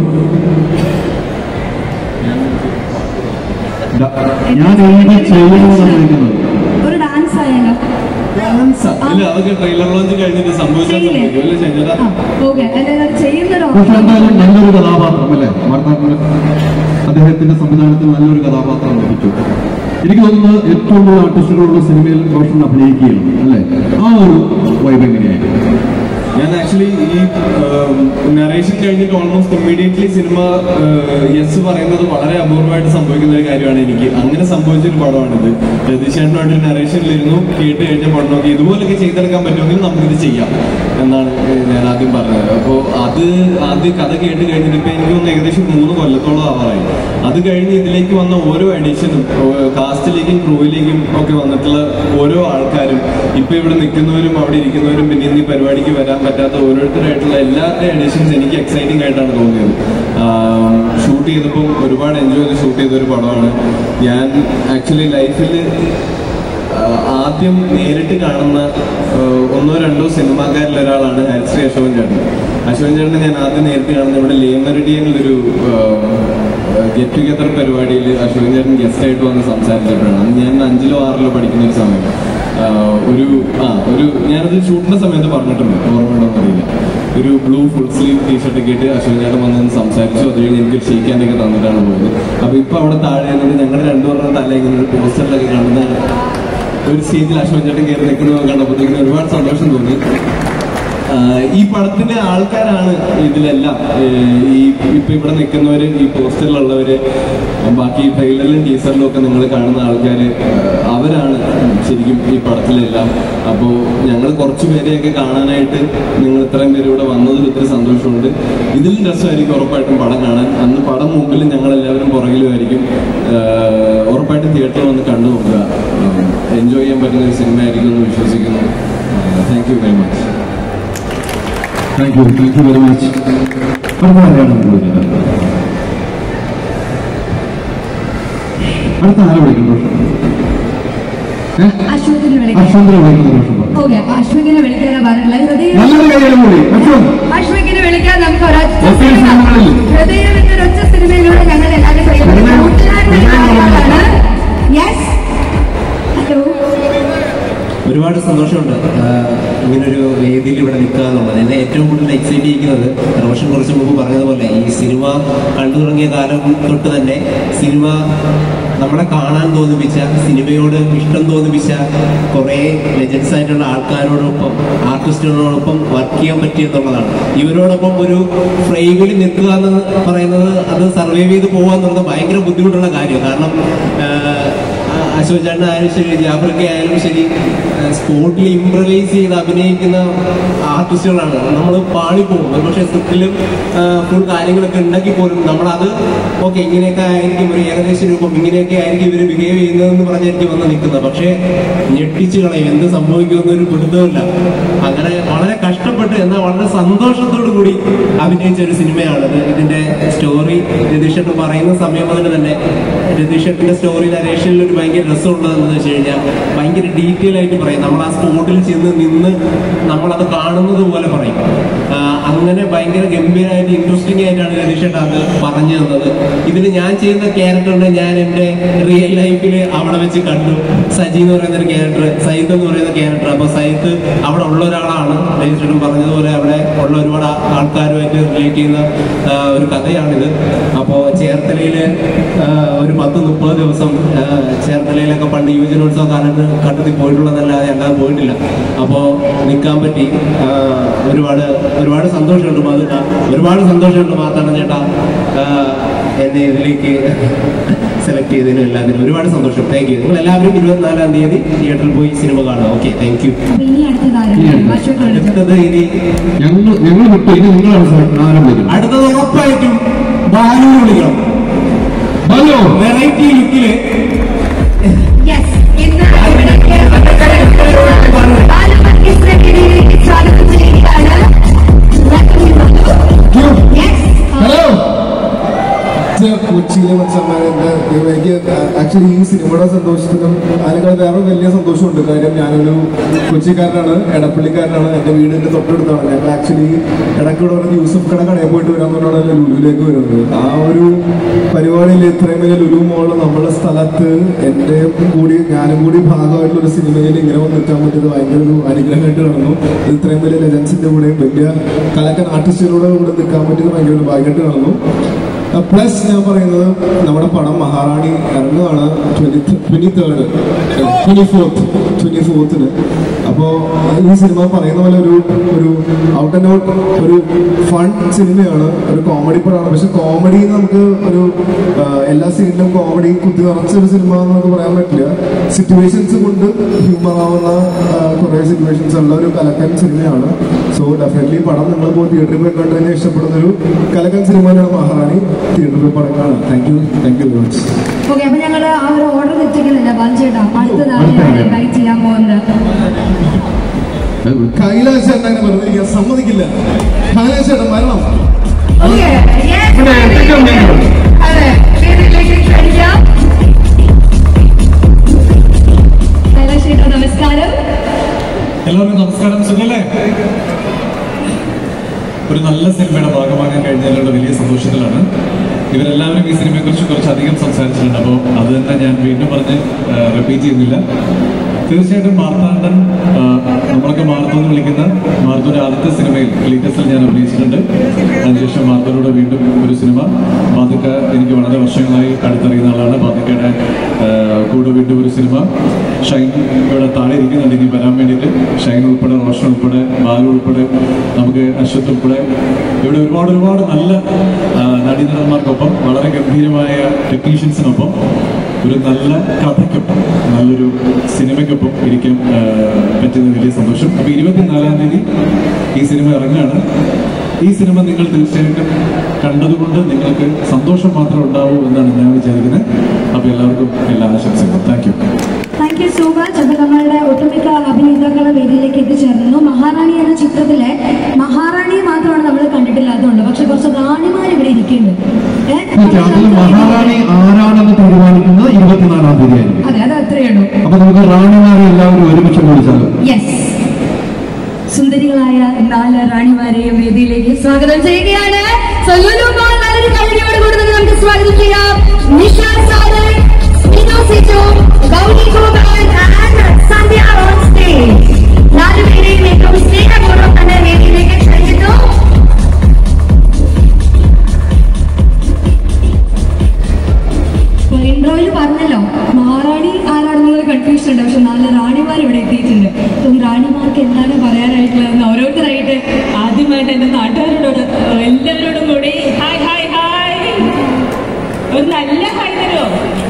ദാ, ഞാൻ എന്ത് ചെയ്യുമെന്നാണ് ചോദിക്കുന്നത് ഒരു ഡാൻസ് ആയാലോ ഡാൻസ് ഇല്ല അതൊക്കെ ട്രെയിലർ ലോഞ്ച് കഴിഞ്ഞിട്ട് സംഭവിച്ചാൽ ചെയ്യില്ലേ? സംഭവിക്കും അല്ലേ ശനിയുടെ ഓക്കെ അല്ലെങ്കിൽ അത് ചെയ്യുന്നൊരു പക്ഷെ എന്തായാലും നല്ലൊരു കഥാപാത്രം അല്ലേ മാർത്താണ്ഡ അദ്ദേഹത്തിന്റെ സംവിധാനത്തിൽ നല്ലൊരു കഥാപാത്രം ലഭിച്ചു എനിക്ക് തോന്നുന്നത് ഏറ്റവും കൂടുതൽ ആർട്ടിസ്റ്റുകളുള്ള സിനിമയിൽ റോഷൻ അഭിനയിക്കുകയാണ് അല്ലേ ആ ഒരു വൈബ് എങ്ങനെയായിരുന്നു ഞാൻ ആക്ച്വലി ഈ നറേഷൻ കഴിഞ്ഞിട്ട് ഓൾമോസ്റ്റ് ഇമ്മീഡിയറ്റ്ലി സിനിമ യെസ് പറയുന്നത് വളരെ അപൂർവമായിട്ട് സംഭവിക്കുന്ന ഒരു കാര്യമാണ് എനിക്ക് അങ്ങനെ സംഭവിച്ച ഒരു പടമാണിത് രതീഷേട്ടനായിട്ട് നറേഷനിലിരുന്നു കേട്ട് കഴിഞ്ഞ പടം നോക്കി ഇതുപോലൊക്കെ ചെയ്തെടുക്കാൻ പറ്റുമെങ്കിൽ നമുക്കിത് ചെയ്യാം എന്നാണ് ഞാൻ ആദ്യം പറഞ്ഞത് അപ്പോൾ അത് ആദ്യം കഥ കേട്ട് കഴിഞ്ഞിട്ട് ഇപ്പം എനിക്ക് തോന്നുന്നു ഏകദേശം മൂന്ന് കൊല്ലത്തോളം ആവാറായി അത് കഴിഞ്ഞ് ഇതിലേക്ക് വന്ന ഓരോ എഡിഷനും കാസ്റ്റിലേക്കും ക്രൂവിലേക്കും ഒക്കെ വന്നിട്ടുള്ള ഓരോ ആൾക്കാരും ഇപ്പൊ ഇവിടെ നിൽക്കുന്നവരും അവിടെ ഇരിക്കുന്നവരും പിന്നെ ഇന്ന് ഈ പരിപാടിക്ക് വരാൻ പറ്റാത്ത ഓരോരുത്തരായിട്ടുള്ള എല്ലാവരുടെയും എഡിഷൻസ് എനിക്ക് എക്സൈറ്റിംഗ് ആയിട്ടാണ് തോന്നിയത് ഷൂട്ട് ചെയ്തപ്പോൾ ഒരുപാട് എൻജോയ് ചെയ്ത് ഷൂട്ട് ചെയ്ത ഒരു പടമാണ് ഞാൻ ആക്ച്വലി ലൈഫിൽ ആദ്യം നേരിട്ട് കാണുന്ന ആഹ് ഒന്നോ രണ്ടോ സിനിമാക്കാരിൽ ഒരാളാണ് ഹരിശ്രീ അശോകൻ ചേട്ടൻ അശോകൻ ചേട്ടനെ ഞാൻ ആദ്യം നേരിട്ട് കാണുന്നത് ഇവിടെ ലേമറിഡിയനിലൊരു ഗെറ്റ് ടുഗദർ പരിപാടിയിൽ അശോകൻ ചേട്ടൻ ഗസ്റ്റ് ആയിട്ട് വന്ന് സംസാരിച്ചിട്ടാണ് അന്ന് ഞാൻ അഞ്ചിലോ ആറിലോ പഠിക്കുന്ന ഒരു സമയം ആഹ് ഒരു ആ ഒരു ഞാനത് ഷൂട്ടിന്റെ സമയത്ത് പറഞ്ഞിട്ടുണ്ട് ഓർമ്മയുണ്ടോ അറിയില്ല ഒരു ബ്ലൂ ഫുൾ സ്ലീവ് ടീഷർട്ട് ഒക്കെ ഇട്ട് അശോകൻ ചേട്ടൻ വന്ന് നിന്ന് സംസാരിച്ചു അത് കഴിഞ്ഞ് എനിക്ക് ഷെയ്ക്കാനൊക്കെ തന്നിട്ടാണ് പോയത് അപ്പൊ ഇപ്പൊ അവിടെ താഴെ നിന്നിട്ട് ഞങ്ങളുടെ രണ്ടുപേരുടെ തല ഇങ്ങനെ ഒരു പോസ്റ്ററിലൊക്കെ കാണുന്ന ഒരു സ്റ്റേജിൽ അശോകൻ ചേട്ടൻ കയറി നിൽക്കുന്നത് കണ്ടപ്പോഴത്തേക്കും ഒരുപാട് സന്തോഷം തോന്നി ആഹ് ഈ പടത്തിന്റെ ആൾക്കാരാണ് ഇതിലെല്ലാം ഏഹ് ഈ ഇപ്പൊ ഇവിടെ നിൽക്കുന്നവര് ഈ പോസ്റ്ററിലുള്ളവര് ബാക്കി ട്രെയിലറിലും ടീസറിലും ഒക്കെ നിങ്ങൾ കാണുന്ന ആൾക്കാര് ആഹ് അവരാണ് ശരിക്കും ഈ പടത്തിലെല്ലാം അപ്പോൾ ഞങ്ങൾ കുറച്ച് പേരെയൊക്കെ കാണാനായിട്ട് നിങ്ങൾ ഇത്രയും പേര് ഇവിടെ വന്നതിൽ ഒത്തിരി സന്തോഷമുണ്ട് ഇതിലും രസമായിരിക്കും ഉറപ്പായിട്ടും പടം കാണാൻ അന്ന് പടം മുമ്പിലും ഞങ്ങൾ എല്ലാവരും പുറകിലുമായിരിക്കും ആഹ് ഉറപ്പായിട്ടും തിയേറ്ററിൽ വന്ന് കണ്ടു നോക്കുക എൻജോയ് ചെയ്യാൻ പറ്റുന്ന ഒരു സിനിമ ആയിരിക്കും എന്ന് വിശ്വസിക്കുന്നു thank you very much thank you thank you very much അടുത്ത ആരെയാണ് കൂടുതൽ അടുത്ത ആരെ വിളിക്കുന്നു റോഷൻ ഏ അശ്വതിനെ വിളിക്കാം അശ്വന്തിനെ വിളിക്കുന്നു റോഷൻ പറഞ്ഞു ഓക്കെ അപ്പൊ അശ്വതിനെ വിളിക്കാനാ പറഞ്ഞിട്ടുള്ളത് ഹൃദയം നല്ലൊരു കൈയ്യടി കൂടി അശ്വന്ത് അശ്വതിനെ വിളിക്കാൻ നമുക്ക് ഒരൊറ്റ ഒത്തിരി സിനിമ സിനിമകളിൽ. ഹൃദയം എന്ന ഒരൊറ്റ സിനിമയിലൂടെ ഞങ്ങൾ എല്ലാവരും പ്രിയപ്പെട്ട ഹൃദയം- കൂട്ടുകാരുടെ ഹൃദയം ആളാണ് യെസ് ഹലോ ഒരുപാട് സന്തോഷമുണ്ട് ആഹ് ഇങ്ങനൊരു വേദിയിൽ ഇവിടെ നിൽക്കുക എന്നുള്ളത് എന്നെ ഏറ്റവും കൂടുതൽ എക്സൈറ്റ് ചെയ്യിക്കുന്നത് റോഷൻ കുറച്ച് മുമ്പ് പറഞ്ഞതുപോലെ ഈ സിനിമ കണ്ടു തുടങ്ങിയ കാലം തൊട്ട് തന്നെ സിനിമ നമ്മളെ കാണാൻ തോന്നിപ്പിച്ച സിനിമയോട് ഇഷ്ടം തോന്നിപ്പിച്ച കുറേ ലെജൻസ് ആയിട്ടുള്ള ആൾക്കാരോടൊപ്പം ആർട്ടിസ്റ്റുകളോടൊപ്പം വർക്ക് ചെയ്യാൻ പറ്റി എന്നുള്ളതാണ് ഇവരോടൊപ്പം ഒരു ഫ്രെയിമിൽ നിൽക്കുക എന്ന് പറയുന്നത് അത് സർവൈവ് ചെയ്ത് പോകുക എന്നുള്ളത് ഭയങ്കര ബുദ്ധിമുട്ടുള്ള കാര്യമാണ് കാരണം ആഹ് അശോക് ചേട്ടൻ ആയാലും ശരി ജാഫർക്ക് ആയാലും ശരി സ്പോട്ടിൽ ഇംപ്രവൈസ് ചെയ്ത് അഭിനയിക്കുന്ന ആർട്ടിസ്റ്റുകളാണ് നമ്മൾ പാളിപ്പോകും ഒരുപക്ഷെ സ്ക്രിപ്റ്റിലും ഫുൾ കാര്യങ്ങളൊക്കെ ഉണ്ടെങ്കിൽ പോലും നമ്മളത് ഓക്കെ ഇങ്ങനെയൊക്കെ ആയിരിക്കും ഒരു ഏകദേശ രൂപം ഇങ്ങനെയൊക്കെ ആയിരിക്കും ഇവർ ബിഹേവ് ചെയ്യുന്നതെന്ന് പറഞ്ഞായിരിക്കും വന്ന് നിൽക്കുന്നത് പക്ഷേ ഞെട്ടിച്ച് കളയും എന്ത് സംഭവിക്കുമെന്നൊരു പിടുത്തമില്ല അങ്ങനെ വളരെ കഷ്ടപ്പെട്ട് എന്നാൽ വളരെ സന്തോഷത്തോടു കൂടി അഭിനയിച്ച ഒരു സിനിമയാണ് ഇത് ഇതിന്റെ സ്റ്റോറി രതീഷ് പറയുന്ന സമയം മുതൽ തന്നെ രതീഷ് സ്റ്റോറി നരേഷനിൽ ഒരു ഭയങ്കര ഭയങ്കര രസമുള്ളതെന്ന് വെച്ച് കഴിഞ്ഞാൽ ഭയങ്കര ഡീറ്റെയിൽ ആയിട്ട് പറയും നമ്മൾ ആ സ്പോട്ടിൽ ചെന്ന് നിന്ന് നമ്മളത് കാണുന്നത് പോലെ പറയും ആ, അങ്ങനെ ഭയങ്കര ഗംഭീരമായിട്ട് ഇൻട്രസ്റ്റിംഗ് ആയിട്ടാണ് രതീഷേട്ട അത് പറഞ്ഞു തന്നത് ഇതിൽ ഞാൻ ചെയ്യുന്ന ക്യാരക്ടറിനെ ഞാൻ എൻ്റെ റിയൽ ലൈഫിൽ അവിടെ വെച്ച് കണ്ടു സജി എന്ന് പറയുന്ന ഒരു ക്യാരക്ടർ സൈത്ത് എന്ന് പറയുന്ന ക്യാരക്ടർ അപ്പോൾ സൈത്ത് അവിടെ ഉള്ള ഒരാളാണ് രജിസ്റ്ററും പറഞ്ഞതുപോലെ അവിടെ ഉള്ള ഒരുപാട് ആ- ആൾക്കാരുമായിട്ട് റിലേറ്റ് ചെയ്യുന്ന ആ, ഒരു കഥയാണിത് അപ്പോൾ ചേർത്തലയിൽ ഒരു പത്ത് മുപ്പത് ദിവസം ആ, ചേർത്തലയിലൊക്കെ പണ്ട് യുവജനോത്സവ കാലത്ത് കണ്ടെത്തി പോയിട്ടുള്ളതല്ലാതെ അല്ലാതെ പോയിട്ടില്ല അപ്പോൾ നിൽക്കാൻ പറ്റി ആ, ഒരുപാട് ഒരുപാട് സന്തോഷമുണ്ട് മാതുക്ക ഒരുപാട് സന്തോഷമുണ്ട് മാത്താണ്ട ചേട്ടാ ആ, എന്നെ ഇതിലേക്ക് സെലക്ട് ചെയ്തതിനും എല്ലാത്തിനും ഒരുപാട് സന്തോഷം താങ്ക് യു നിങ്ങൾ എല്ലാവരും ഇരുപത്തിനാലാം തീയതി തിയേറ്ററിൽ പോയി സിനിമ കാണുക ഓക്കെ താങ്ക് യു അപ്പൊ ഇനി അടുത്തതാരാണ് അശോക് വിളിച്ചോ. അടുത്തത് ഇനി ഞങ്ങൾ ഞങ്ങൾ വിട്ടു ഇനി നിങ്ങളാണ് സാർ ആരം വരും അടുത്തത് ഉറപ്പായിട്ടും ബാലു വിളിക്കണം ഹലോ വെറൈറ്റി ലുക്കില് Yes, ഇന്ന് ഇവിടേക്ക് ബാലമർഗീസിനെ വേദിയിലേക്ക് സ്വാഗതം ചെയ്യുകയാണ്. Welcome you, Balu. Yes, hello കൊച്ചിയിലെ മച്ചന്മാരെന്റെ എനിക്ക് ആക്ച്വലി ഈ സിനിമയുടെ സന്തോഷത്തിനും അതിനേക്കാൾ വേറെ വലിയ സന്തോഷമുണ്ട് കാര്യം ഞാനൊരു കൊച്ചിക്കാരനാണ് എടപ്പള്ളിക്കാരനാണ് എൻ്റെ വീടിൻ്റെ തൊട്ടടുത്താണ് ഞങ്ങൾ ആക്ച്വലി ഇടയ്ക്കൂടെ പറഞ്ഞ യൂസഫ് കട കടയിൽ പോയിട്ട് വരാൻ പറഞ്ഞാണ് ലുലുവിലേക്ക് വരുന്നത് ആ ഒരു പരിപാടിയിൽ ഇത്രയും വലിയ ലുലു മോള് നമ്മുടെ സ്ഥലത്ത് എൻ്റെ കൂടി ഞാനും കൂടി ഭാഗമായിട്ടുള്ള ഒരു സിനിമയിൽ ഇങ്ങനെ വന്ന് നിൽക്കാൻ പറ്റിയത് ഭയങ്കര ഒരു അനുഗ്രഹമായിട്ട് കാണുന്നു ഇത് ഇത്രയും വലിയ ലെജൻസിൻ്റെ കൂടെയും വലിയ കലക്കൻ ആർട്ടിസ്റ്റുകളുടെ കൂടെ നിൽക്കാൻ പറ്റിയത് ഭയങ്കര ഒരു ഭാഗ്യമായിട്ട് കാണുന്നു പ്ലസ് ഞാൻ പറയുന്നത് നമ്മുടെ പടം മഹാറാണി ഇറങ്ങുകയാണ് twenty twenty third twenty fourth twenty ഫോർത്തിന് അപ്പോൾ ഈ സിനിമ പറയുന്ന പോലെ ഒരു ഒരു ഔട്ട് ആൻഡ് ഔട്ട് ഒരു ഫൺ സിനിമയാണ് ഒരു കോമഡി പടമാണ് പക്ഷെ കോമഡി നമുക്ക് ഒരു ആ, എല്ലാ സീനിലും കോമഡി കുത്തി നിറച്ച ഒരു സിനിമ എന്ന് നമുക്ക് പറയാൻ പറ്റില്ല സിറ്റുവേഷൻസ് കൊണ്ട് ഹ്യൂമർ ആവുന്ന ആ, കുറേ സിറ്റുവേഷൻസ് ഉള്ള ഒരു കലക്കൻ സിനിമയാണ് സോ ഡെഫിനറ്റ്ലി പടം നിങ്ങൾ പോയി തിയേറ്ററിൽ പോയി കണ്ടു കഴിഞ്ഞാൽ ഇഷ്ടപ്പെടുന്ന ഒരു കലക്കൻ സിനിമയാണ് മഹാറാണി തിയേറ്ററിൽ പോയി പടം കാണാം thank you thank you very much okay അപ്പൊ ഞങ്ങള് ആ ഒരു ഓർഡർ തെറ്റിക്കുന്നില്ല ബാലചേട്ടാ അടുത്തതാണ് ഞാൻ ഇൻവൈറ്റ് ചെയ്യാൻ പോകുന്നത് കൈലാസ് ചേട്ടൻ അങ്ങനെ വെറുതെ ഇരിക്കാൻ സമ്മതിക്കില്ല കൈലാസ് ചേട്ടൻ വരണം ഓക്കെ ഇവിടെ എത്തിക്കാൻ വേണ്ടി അതെ വേദിയിലേക്ക് ക്ഷണിക്കാം കൈലാഷ് ചേട്ടാ നമസ്കാരം എല്ലാവർക്കും നമസ്കാരം സുഖല്ലേ ഒരു നല്ല സിനിമയുടെ ഭാഗമാകാൻ കഴിഞ്ഞതിലുള്ള വലിയ സന്തോഷത്തിലാണ് ഇവരെല്ലാവരും ഈ സിനിമയെക്കുറിച്ച് കുറച്ചധികം സംസാരിച്ചിട്ടുണ്ട് അപ്പോൾ അത് തന്നെ ഞാൻ വീണ്ടും പറഞ്ഞ് റിപ്പീറ്റ് ചെയ്യുന്നില്ല തീർച്ചയായിട്ടും മാർത്താണ്ഡൻ ആ, നമ്മളൊക്കെ മാർത്തു എന്ന് വിളിക്കുന്ന മാർത്തുവിന്റെ ആദ്യത്തെ സിനിമയിൽ ലേറ്റസ്റ്റിൽ ഞാൻ അഭിനയിച്ചിട്ടുണ്ട് അതിനുശേഷം മാർത്തുവിലൂടെ വീണ്ടും ഒരു സിനിമ പാതുക്ക എനിക്ക് വളരെ വർഷങ്ങളായി അടുത്തറിയുന്ന ആളാണ് പാതുക്കയുടെ ആ, കൂടെ വീണ്ടും ഒരു സിനിമ ഷൈൻ ഇവിടെ താഴെ ഇരിക്കുന്നുണ്ട് ഇനി വരാൻ വേണ്ടിയിട്ട് ഷൈൻ ഉൾപ്പെടെ റോഷൻ ഉൾപ്പെടെ ബാലു ഉൾപ്പെടെ നമുക്ക് അശ്വത് ഉൾപ്പെടെ ഇവിടെ ഒരുപാട് ഒരുപാട് നല്ല ആ, നടീനടന്മാർക്കൊപ്പം വളരെ ഗംഭീരമായ ടെക്നീഷ്യൻസിനൊപ്പം ഒരു നല്ല കഥയ്ക്കൊപ്പം നല്ലൊരു സിനിമയ്ക്കൊപ്പം ഇരിക്കാൻ ആ, പറ്റുന്ന വലിയ സന്തോഷം അപ്പോൾ ഇരുപത്തിനാലാം തീയതി ഈ സിനിമ ഇറങ്ങുകയാണ് ഈ സിനിമ നിങ്ങൾ തീർച്ചയായിട്ടും കണ്ടതുകൊണ്ട് നിങ്ങൾക്ക് സന്തോഷം മാത്രം ഉണ്ടാവൂ എന്നാണ് ഞാൻ വിചാരിക്കുന്നത് അപ്പോൾ എല്ലാവർക്കും എല്ലാ ആശംസകളും thank you thank you so much അപ്പൊ നമ്മളുടെ ഒട്ടുമിക്ക അഭിനേതാക്കളെ വേദിയിലേക്ക് എത്തിച്ചേർന്നു മഹാറാണി എന്ന ചിത്രത്തിലെ മഹാറാണിയെ മാത്രമാണ് നമ്മൾ കണ്ടിട്ടില്ലാത്തതുണ്ട് പക്ഷെ കുറച്ച് റാണിമാർ ഇവിടെ ഇരിക്കുന്നുണ്ട് ഏ? ഓക്കെ അതിൽ മഹാറാണി ആരാണെന്ന് തീരുമാനിക്കുന്നത് ഇരുപത്തിനാലാം തീയതി ആയിരിക്കും അതെ അത് അത്രയേ ഉള്ളൂ അപ്പൊ നമുക്ക് റാണിമാരെ എല്ലാവരും ഒരുമിച്ച് വിളിച്ചാലോ യെസ് സുന്ദരികളായ നാല് റാണിമാരെയും വേദിയിലേക്ക് സ്വാഗതം ചെയ്യുകയാണ് So, ലുലു മോൾ നല്ലൊരു കൈയടിയോട് കൂടി തന്നെ നമുക്ക് സ്വാഗതം ചെയ്യാം Nisha Saran Smithu Siju Gauri Gopan and Sandhya on stage നാലുപേരെയും ഏറ്റവും സ്നേഹപൂർവ്വം തന്നെ വേദിയിലേക്ക് ക്ഷണിക്കുന്നു ഇൻട്രോയിൽ പറഞ്ഞല്ലോ മഹാറാണി ആരാണെന്നുള്ള കൺഫ്യൂഷൻ ഉണ്ട് പക്ഷെ നാല് റാണിമാർ ഇവിടെ എത്തിയിട്ടുണ്ട് അപ്പൊ ഈ റാണിമാർക്ക് എന്താണ് പറയാനായിട്ടുള്ളതെന്ന് ഓരോരുത്തരായിട്ട് ആദ്യമായിട്ട് എന്റെ നാട്ടുകാരോട് എല്ലാവരോടും കൂടി ഹായ് ഹായ് ഹായ് ഒരു നല്ല ഹായ് തരുമോ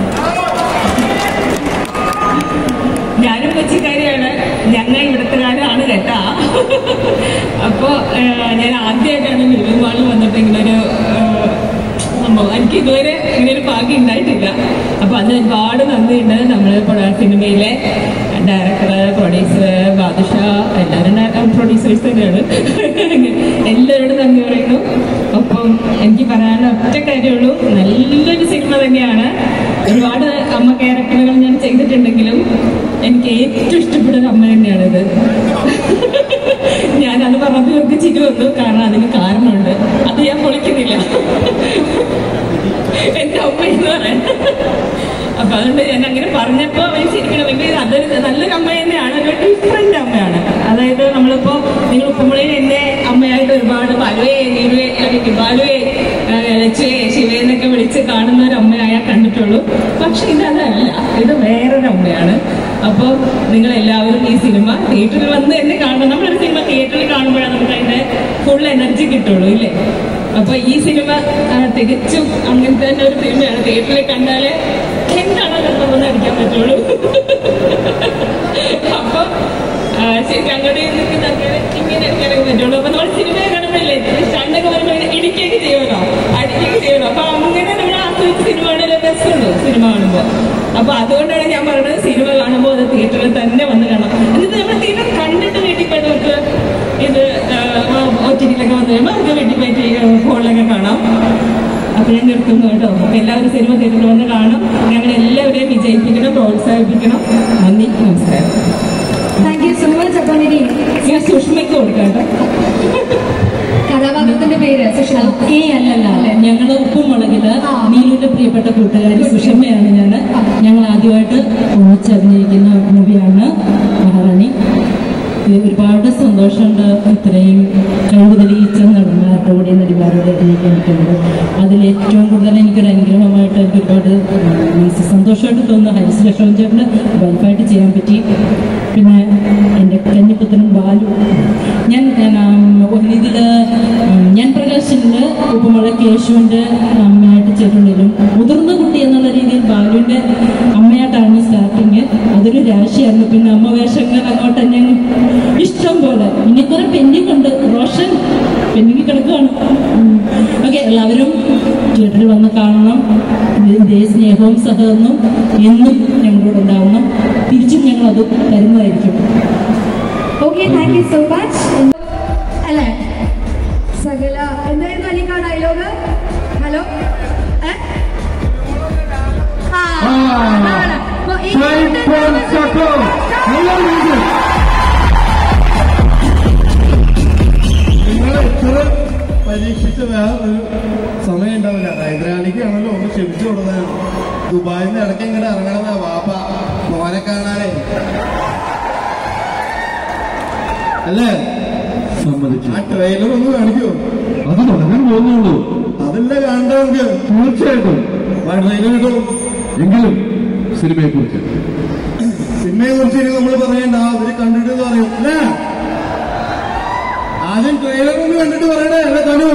ഞാനും കൊച്ചിക്കാരിയാണ് ഞങ്ങൾ ഇവിടുത്തുകാരാണ് കേട്ടാ അപ്പോ ഞാൻ ആദ്യമായിട്ടാണ് ലുലു മാളിൽ വന്നിട്ട് ഇങ്ങനെ ഒരു സംഭവം എനിക്ക് ഇതുവരെ ഇങ്ങനെ ഒരു ഭാഗ്യം ഉണ്ടായിട്ടില്ല അപ്പൊ അന്ന് ഒരുപാട് നന്ദിയുണ്ട് നമ്മൾ സിനിമയിലെ ഡയറക്ടർ പ്രൊഡ്യൂസർ ബാദുഷ രണ്ട് പ്രൊഡ്യൂസേഴ്സ് തന്നെയാണ് എല്ലാവരോടും നന്ദി പറയുന്നു ഒപ്പം എനിക്ക് പറയാനുള്ള ഒറ്റ കാര്യമുള്ളൂ നല്ലൊരു സിനിമ തന്നെയാണ് ഒരുപാട് അമ്മ ക്യാരക്ടറുകൾ ഞാൻ ചെയ്തിട്ടുണ്ടെങ്കിലും എനിക്ക് ഏറ്റവും ഇഷ്ടപ്പെട്ട ഒരു അമ്മ തന്നെയാണിത് ഞാൻ അത് പറഞ്ഞപ്പോൾ ഇവർക്ക് ചിരി വന്നു കാരണം അതിന് കാരണമുണ്ട് അത് ഞാൻ പൊളിക്കുന്നില്ല എന്റെ അമ്മ എന്ന് പറയാൻ അപ്പൊ അതുകൊണ്ട് ഞാൻ അങ്ങനെ പറഞ്ഞപ്പോ അവർ ശരിക്കണമെങ്കിൽ അതൊരു നല്ലൊരു അമ്മ തന്നെയാണ് ഒരു ഡിഫറെന്റ് അമ്മയാണ് അതായത് നമ്മളിപ്പോ നിങ്ങൾ ഉപ്പുമുളയിൽ എന്റെ അമ്മയായിട്ട് ഒരുപാട് ബാലുവേ നീലുവേ അല്ലെങ്കിൽ ബാലുവേ ആ, ലച്ചുവേ ശിവേ എന്നൊക്കെ വിളിച്ച് കാണുന്ന ഒരു അമ്മയായ കണ്ടിട്ടുള്ളൂ പക്ഷെ ഇതല്ല ഇത് വേറൊരു അമ്മയാണ് അപ്പോൾ നിങ്ങൾ എല്ലാവരും ഈ സിനിമ തിയേറ്ററിൽ വന്ന് തന്നെ കാണണം നമ്മളൊരു സിനിമ തിയേറ്ററിൽ കാണുമ്പോഴാണ് നമുക്ക് അതിന്റെ ഫുൾ എനർജി കിട്ടുള്ളൂ ഇല്ലേ അപ്പൊ ഈ സിനിമ ആ, തികച്ചും അങ്ങനത്തെ തന്നെ ഒരു സിനിമയാണ് തിയേറ്ററിൽ കണ്ടാല് എന്താണ് കണ്ടതെന്ന് അടിക്കാൻ പറ്റുള്ളൂ അപ്പൊ ആ, ശരിക്കും അങ്ങോട്ട് നിൽക്കുന്ന അങ്ങനെ ഇങ്ങനെ അടിക്കാനൊക്കെ പറ്റുള്ളൂ അപ്പൊ നമ്മൾ സിനിമയെ കാണുമ്പോഴല്ലേ സ്റ്റണ്ടൊക്കെ വരുമ്പോൾ ഇടിക്കുകയൊക്കെ ചെയ്യുമല്ലോ അടിക്കുകയൊക്കെ ചെയ്യുമല്ലോ അപ്പൊ അങ്ങനെ നമ്മൾ ആസ്വദിച്ച് സിനിമ കാണാൻ രസമുള്ളൂ സിനിമ കാണുമ്പോൾ അപ്പൊ അതുകൊണ്ടാണ് ഞാൻ പറയുന്നത് സിനിമ കാണുമ്പോൾ അത് തിയേറ്ററിൽ തന്നെ വന്ന് കാണാം എന്നിട്ട് നമ്മൾ തിയേറ്റർ കണ്ടിട്ട് വീട്ടിൽ പോയവർക്ക് ഇത് ഒ ടി ടിയിലൊക്കെ വന്നു കഴിയുമ്പോൾ അവർക്ക് വീട്ടിൽ പോയിട്ട് ഫോണിലൊക്കെ കാണാം അപ്പൊ ഞാൻ നിർത്തുന്നു കേട്ടോ അപ്പൊ എല്ലാവരും സിനിമ തിയേറ്ററിൽ വന്ന് കാണും ഞങ്ങൾ എല്ലാവരെയും വിജയിപ്പിക്കണം പ്രോത്സാഹിപ്പിക്കണം നന്ദി നമസ്കാരം താങ്ക് യു സോ മച്ച് അപ്പം ഇനി ഞാൻ സുഷ്മയ്ക്ക് കൊടുക്കാം കേട്ടോ കഥാപാത്രത്തിന്റെ പേര് സുഷമ ഏ അല്ലല്ല ഞങ്ങൾ ഉപ്പുമുളകില് നീലുവിന്റെ പ്രിയപ്പെട്ട കൂട്ടുകാരി സുഷമ്മയാണ് ഞാൻ ഞങ്ങൾ ആദ്യമായിട്ട് ഒന്നിച്ചഭിനയിക്കുന്ന മൂവിയാണ് മഹാറാണി ഇത് ഒരുപാട് സന്തോഷമുണ്ട് ഇത്രയും കഴിവ് തെളിയിച്ച നടന്മാരുടെ കൂടെ നടിമാരോട് അഭിനയിക്കാൻ പറ്റുന്നത് അതിൽ ഏറ്റവും കൂടുതൽ എനിക്കൊരു അനുഗ്രഹമായിട്ട് എനിക്ക് ഒരുപാട് ഉം, സന്തോഷമായിട്ട് തോന്നുന്നു ഹരിസ് ലക്ഷ്മൺ ചേട്ടന് വൈഫായിട്ട് ചെയ്യാൻ പറ്റി പിന്നെ എൻ്റെ കന്നിപ്പുത്രൻ ബാലു ഞാൻ ഇതില് ഞാൻ പ്രകാശിന്റെ ഉപ്പുമഴ കേശുവിന്റെ അമ്മയായിട്ട് ചെയ്തിട്ടുണ്ടെങ്കിലും മുതിർന്ന കുട്ടി എന്നുള്ള രീതിയിൽ ബാലുവിന്റെ അമ്മയായിട്ടാണ് സ്റ്റാർട്ടിങ് അതൊരു രാശിയായിരുന്നു പിന്നെ അമ്മ വേഷങ്ങൾ അങ്ങോട്ട് തന്നെ അങ്ങ് ഇഷ്ടം പോലെ ഇനി കുറെ പെൻഡിങ് ഉണ്ട് റോഷൻ പെൻഡിങ് കിടക്കുകയാണ് ഓക്കെ എല്ലാവരും തിയേറ്ററിൽ വന്ന് കാണണം ഇതേ സ്നേഹവും സഹകരണവും എന്നും ഞങ്ങളോട് ഉണ്ടാവണം തിരിച്ചും ഞങ്ങൾ അത് തരുന്നതായിരിക്കും okay thank you so much അല്ലേ സകല എന്തായിരുന്നു അലിക്ക ഡയലോഗ് ഹലോ നിങ്ങൾ ഇത്ര പരീക്ഷിച്ച വേറെ ഒരു സമയം ഉണ്ടാവില്ല ഹൈദരാലിക്കാണല്ലോ ഒന്ന് ക്ഷമിച്ചു കൊടുത്തതാണ് ദുബായിൽ നിന്ന് ഇടയ്ക്ക് ഇങ്ങോട്ട് ഇറങ്ങണതാ വാപ്പ മോനെ കാണാനേ അല്ലേ സമ്മതിച്ചു ആ ട്രെയിലർ ഒന്ന് കാണിക്കോ അത് തുടങ്ങാൻ പോകുന്നുള്ളൂ അതല്ല കാണണ്ട നമുക്ക് തീർച്ചയായിട്ടും ആ ട്രെയിലർ കിട്ടും എങ്കിലും സിനിമയെ കുറിച്ച് സിനിമയെ കുറിച്ച് ഇനി നമ്മൾ പറയണ്ട അവര് കണ്ടിട്ട് എന്ന് പറയും അല്ലേ ആദ്യം ട്രെയിലർ ഒന്ന് കണ്ടിട്ട് പറയണേ അല്ലെ തനു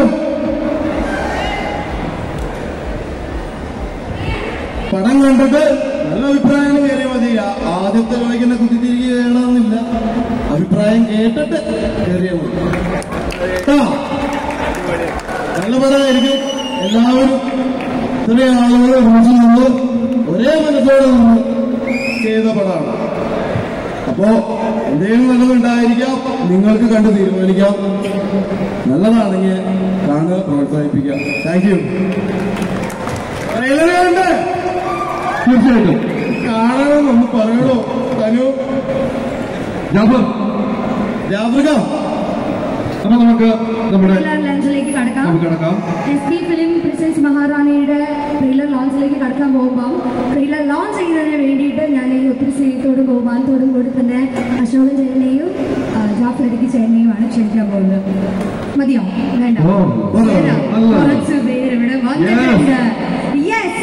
പടം കണ്ടിട്ട് നല്ല അഭിപ്രായങ്ങൾ കയറിയാൽ മതി ആ- ആദ്യത്തെ ലോകിനെ കുത്തിത്തിരികെ ചെയ്യണമെന്നില്ല അഭിപ്രായം കേട്ടിട്ട് കയറിയാൽ മതി കേട്ടോ നല്ല പടമായിരിക്കും എല്ലാവരും ഇത്രയും ആളുകൾ ഒരുമിച്ച് നിന്ന് ഒരേ മനസ്സോടെ നിന്ന് ചെയ്ത പടമാണ് അപ്പോ എന്തെങ്കിലും നല്ലതുണ്ടായിരിക്കാം നിങ്ങൾക്ക് കണ്ട് തീരുമാനിക്കാം നല്ലതാണെങ്കിൽ കാണുക പ്രോത്സാഹിപ്പിക്കാം താങ്ക് യു ട്രെയിലർ കണ്ടേ തീർച്ചയായിട്ടും കാണണമെന്നൊന്ന് പറയണോ തനു ജാഫർ ജാതൃക അപ്പൊ നമുക്ക് നമ്മുടെ ലോഞ്ചിലേക്ക് കടക്കാം നമുക്ക് കിടക്കാം എസ് പി ഫിലിം പ്രസൻസ് മഹാറാണിയുടെ ട്രെയിലർ ലോഞ്ചിലേക്ക് കടക്കാൻ പോകുമ്പോൾ ട്രെയിലർ ലോഞ്ച് ചെയ്യുന്നതിന് വേണ്ടിയിട്ട് ഞാൻ ഈ ഒത്തിരി സ്നേഹത്തോടും ബഹുമാനത്തോടും കൂടി തന്നെ അശോകൻ ചേട്ടനെയും ആ, ജാഫർ ഇടുക്കി ചേട്ടനെയുമാണ് ക്ഷണിക്കാൻ പോകുന്നത് മതിയോ വേണ്ട ഓ, വേണ്ട. അല്ല. കുറച്ച് പേര് ഇവിടെ വന്നിട്ടുണ്ട് യെസ്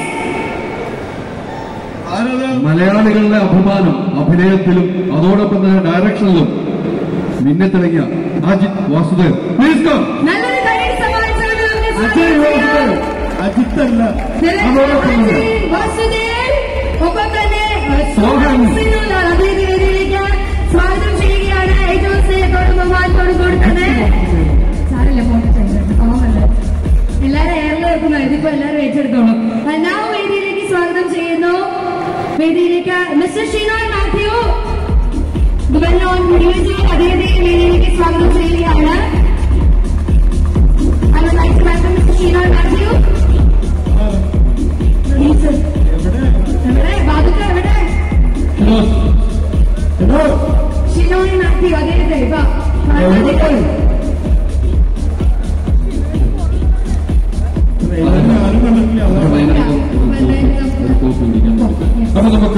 ആരത് മലയാളികളുടെ അഭിമാനം അഭിനയത്തിലും അതോടൊപ്പം തന്നെ ഡയറക്ഷനിലും മിന്നത്തിളങ്ങിയ അജിത് വാസുദേവ് പ്ലീസ് കം നല്ലൊരു കൈയ്യടി സമ്മാനിച്ചുകൊണ്ട് നമുക്ക് അജയ് സ്വാഗതം ചെയ്യാം. വാസുദേവ് അജിത്തല്ല അജയ് വാസുദേവ് ഒപ്പം തന്നെ സോഹൻ. സിനുലാൽ അദ്ദേഹത്തെ വേദിയിലേക്ക് സ്വാഗതം ചെയ്യുകയാണ് ഏറ്റവും സ്നേഹത്തോടും ബഹുമാനത്തോടും കൂടി തന്നെ സാരല്ല ഫോട്ടോ ചെയ്യുന്നത് പാവമല്ല എല്ലാരും എയറിൽ വെക്കുന്ന ഇതിപ്പോ എല്ലാരും ഏറ്റെടുത്തോളും നാ വേദിയിലേക്ക് സ്വാഗതം ചെയ്യുന്നു വേദിയിലേക്ക് മിസ്റ്റർ ഷിനോയ് മാത്യു മ്യൂസിക് അദ്ദേഹത്തെ അപ്പൊ നമുക്ക്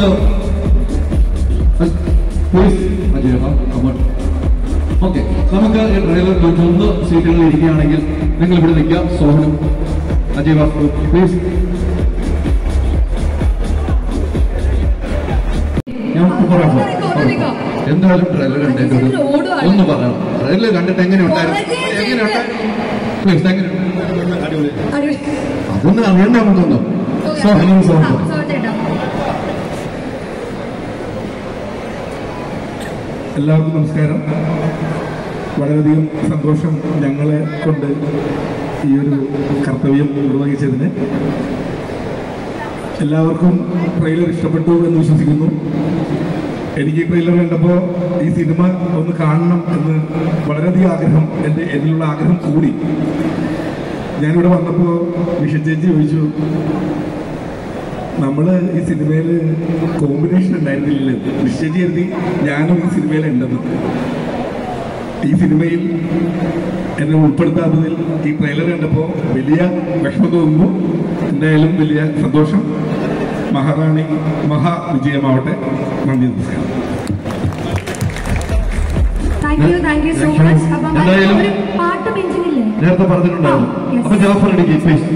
പ്ലീസ് അജയ് കമോൺ ഓക്കെ നമുക്ക് ഈ ട്രെയിലർ ഒന്ന് സീറ്റുകളിൽ ഇരിക്കുകയാണെങ്കിൽ നിങ്ങൾ ഇവിടെ നിൽക്കാം സോഹനും അജയ് ബാബു പ്ലീസ് ഞാൻ പറയാം എന്തായാലും ട്രെയിലർ കണ്ടേക്കത് ഒന്ന് പറയണം ട്രെയിലർ കണ്ടിട്ട് എങ്ങനെ ഉണ്ടായിരുന്നു എങ്ങനെ പ്ലീസ് എങ്ങനെ അതൊന്നും അറിയണ്ട നമുക്കൊന്നും സോഹനും സോഹനും എല്ലാവർക്കും നമസ്കാരം വളരെയധികം സന്തോഷം ഞങ്ങളെ കൊണ്ട് ഈ ഒരു കർത്തവ്യം നിർവഹിച്ചതിന് എല്ലാവർക്കും ട്രെയിലർ ഇഷ്ടപ്പെട്ടു എന്ന് വിശ്വസിക്കുന്നു എനിക്ക് ഈ ട്രെയിലർ കണ്ടപ്പോൾ ഈ സിനിമ ഒന്ന് കാണണം എന്ന് വളരെയധികം ആഗ്രഹം എൻ്റെ എന്നിലുള്ള ആഗ്രഹം കൂടി ഞാനിവിടെ വന്നപ്പോൾ വിഷൻ ചേച്ചി ചോദിച്ചു നമ്മൾ ഈ സിനിമയിൽ കോമ്പിനേഷൻ ഉണ്ടായിരുന്നില്ലല്ലോ നിശ്ചയിച്ച് കരുതി ഞാനും ഈ സിനിമയിൽ ഉണ്ടെന്ന് ഈ സിനിമയിൽ എന്നെ ഉൾപ്പെടുത്താത്തതിൽ ഈ ട്രെയിലർ കണ്ടപ്പോൾ വലിയ വിഷമം തോന്നുന്നു എന്തായാലും വലിയ സന്തോഷം മഹാറാണി മഹാവിജയമാവട്ടെ നന്ദി നമസ്കാരം thank you thank you so much അപ്പം എന്തായാലും- ഒരു പാട്ട് പെൻഷനില്ലേ നേരത്തെ പറഞ്ഞിട്ടുണ്ടായിരുന്നു അപ്പൊ ജാഫർ ഇടുക്കി പ്ലീസ്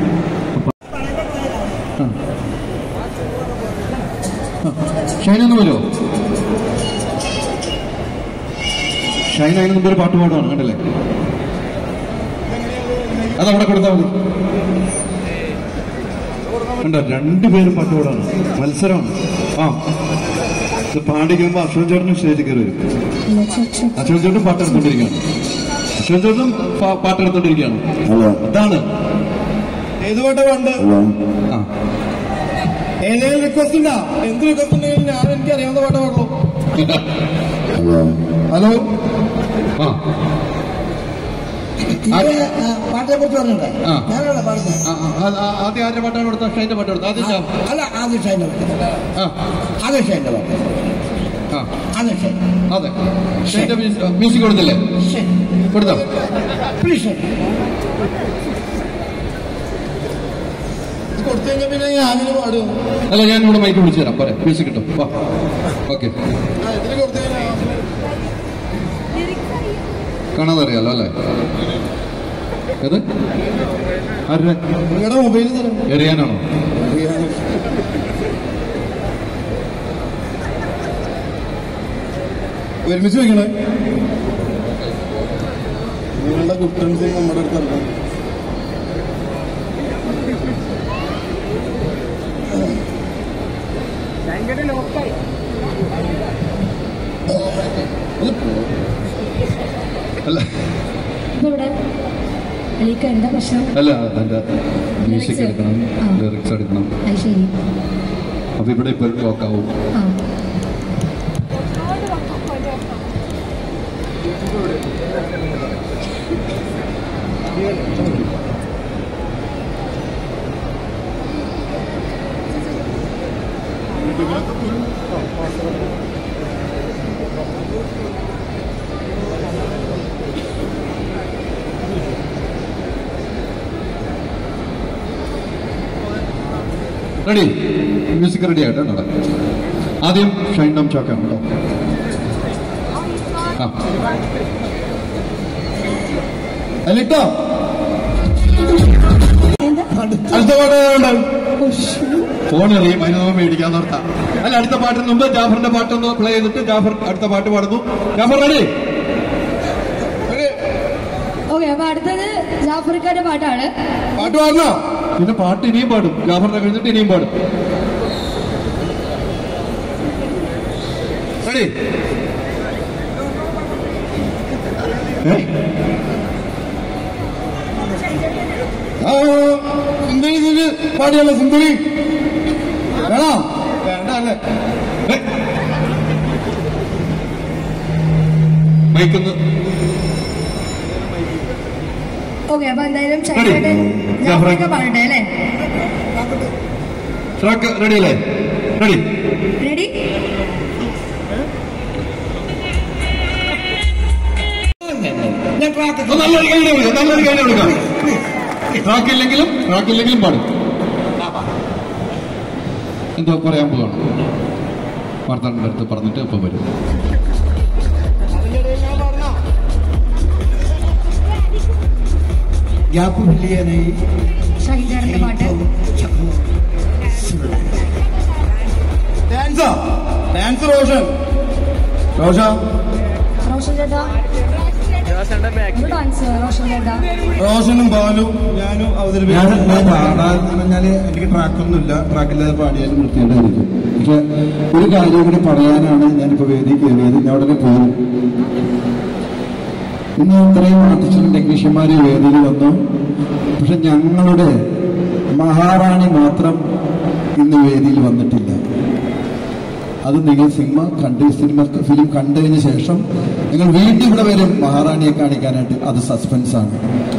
ഷൈനൊന്നും വരുമോ ഷൈൻ അതിന് മുമ്പ് ഒരു പാട്ട് പാടുവാണ് കണ്ടില്ലേ അതവിടെ കൊടുത്താൽ മതി കണ്ടോ രണ്ടുപേരും പാട്ട് പാടാണ് മത്സരമാണ് ആ ഇത് പാടി കഴിയുമ്പോ അശോക് ചേട്ടനും സ്റ്റേജിൽ കയറി വരും അശോക് ചേട്ടൻ പാട്ടെടുത്തോണ്ടിരിക്കുകയാണ് അശോക് ചേട്ടനും പാ- പാട്ടെടുത്തോണ്ടിരിക്കുകയാണ് അതാണ് ഏത് പാട്ട പണ്ട് ആ ഏതെങ്കിലും റിക്വസ്റ്റ് ഉണ്ടാ എന്ത് റിക്വസ്റ്റ് ഉണ്ടെങ്കിലും ഞാൻ എനിക്ക് അറിയാവുന്ന പാട്ട പാടുള്ളൂ ഹലോ ആ പാട്ടിനെ കുറിച്ച് പറഞ്ഞിട്ടെ ആ. ഞാനല്ല പാടുന്നത് ആ, ആ, ആ, ആദ്യം ആരുടെ പാട്ടാണ് കൊടുത്ത ഷൈന്റെ പാട്ട് കൊടുത്ത ആദ്യം ജാ- അല്ല ആദ്യ ഷൈൻ്റെ പാട്ട് ആ ആദ്യ ഷൈൻ്റെ പാട്ട് ആ ആദ്യ ഷൈൻ അതെ ഷൈന്റെ മ്യൂസിക് മ്യൂസിക് കൊടുത്തില്ലേ കൊടുത്തോ പ്ലീസ് കൊടുത്തു കഴിഞ്ഞാൽ പിന്നെ ഞാനിന് പാടും അല്ല ഞാൻ ഇവിടെ മൈക്ക് വിളിച്ചു തരാം പോരെ മ്യൂസിക് കിട്ടും വാ ഓക്കെ ഇതിന് കൊടുത്തു കഴിഞ്ഞാൽ കാണാതെ അറിയാലോ അല്ലേ ഏത് ആരുടെ നിങ്ങളുടെ മൊബൈലിൽ തരാം എറിയാനാണോ ഒരുമിച്ച് വെക്കണേ നിങ്ങളുടെ കുട്ടൻസ് നമ്മുടെ അടുത്ത് ഇറക്കണം അല്ല ഇവിടെ അലീക്ക എന്താ പ്രശ്നം അല്ല അതിന്റെ മ്യൂസിക് എടുക്കണം ആ. ലിറിക്സ് എടുക്കണം അത് ശരി അപ്പൊ ഇവിടെ ഇപ്പൊ ഒരു ക്ലോക്ക് ആവും ആ റെഡി മ്യൂസിക് റെഡി ആയിട്ട് നട ആദ്യം ഷൈൻ ഡം ചാക്കാണ് കേട്ടോ ആ അല്ലിട്ടോ എന്താ അടുത്ത പാട്ട് ഏതാണ്ടാവും? ഫോൺ എറിയും അതിന് നമ്മൾ മേടിക്കാൻ നിർത്താം അല്ല അടുത്ത പാട്ടിന് മുമ്പ് ജാഫറിന്റെ പാട്ടൊന്ന് പ്ലേ ചെയ്തിട്ട് ജാഫർ അടുത്ത പാട്ട് പാടുന്നു ജാഫർ റെഡി ഓക്കെ അപ്പൊ അടുത്തത് ജാഫറിക്കാന്റെ പാട്ടാണ് പാട്ട് പാടണോ പിന്നെ പാട്ട് ഇനിയും പാടും ജാഫറിനെ കഴിഞ്ഞിട്ട് ഇനിയും പാടും റെഡി ആ സുന്ദരി ഇത് പാടിയല്ലോ സുന്ദരി വേണോ വേണ്ട അല്ലേ മൈക്കൊന്ന് ഓക്കെ അപ്പൊ എന്തായാലും ചൈനയുടെ ജാഫറൊക്കെ പറയട്ടെ അല്ലേ ട്രാക്ക് റെഡി അല്ലേ റെഡി റെഡി ഞാൻ ട്രാക്ക് അപ്പൊ നല്ലൊരു കൈ കൊടുക്കാം നല്ലൊരു കൈ കൊടുക്കാം ട്രാക്ക് ഇല്ലെങ്കിലും ട്രാക്ക് ഇല്ലെങ്കിലും പാടും എന്തോ പറയാൻ പോവാണ് വാർത്താൻ്റെ അടുത്ത് പറഞ്ഞിട്ട് ഇപ്പൊ വരും ഗ്യാപ്പ് ഫില്ല് ചെയ്യാനായി ഷഹീദാറിന്റെ പാട്ട് ഡാൻസോ ഡാൻസ് റോഷൻ റോഷ റോഷൻ ചേട്ടാ ഒരു ഡാൻസ് റോഷൻ ചേട്ടാ റോഷനും ബാലും ഞാനും ഞാൻ അവതരിപ്പിക്കും ഞാൻ പാടാന്ന് പറഞ്ഞാല് എനിക്ക് ട്രാക്കൊന്നുമില്ല ട്രാക്കില്ലാതെ പാടിയാലും വൃത്തിയായിട്ടായിരിക്കും പക്ഷെ ഒരു കാര്യം കൂടി പറയാനാണ് ഞാനിപ്പോ വേദി കയറിയത് ഞാൻ ഉടനെ പോകും ഇന്ന് ഇത്രയും ആർട്ടിസ്റ്റും ടെക്നീഷ്യന്മാര് ഈ വേദിയിൽ വന്നു പക്ഷെ ഞങ്ങളുടെ മഹാറാണി മാത്രം ഇന്ന് വേദിയിൽ വന്നിട്ടില്ല അത് നിങ്ങൾ സിനിമ കണ്ട് സിനിമ ഫിലിം കണ്ടതിന് ശേഷം നിങ്ങൾ വീണ്ടും ഇവിടെ വരും മഹാറാണിയെ കാണിക്കാനായിട്ട് അത് സസ്പെൻസ് ആണ്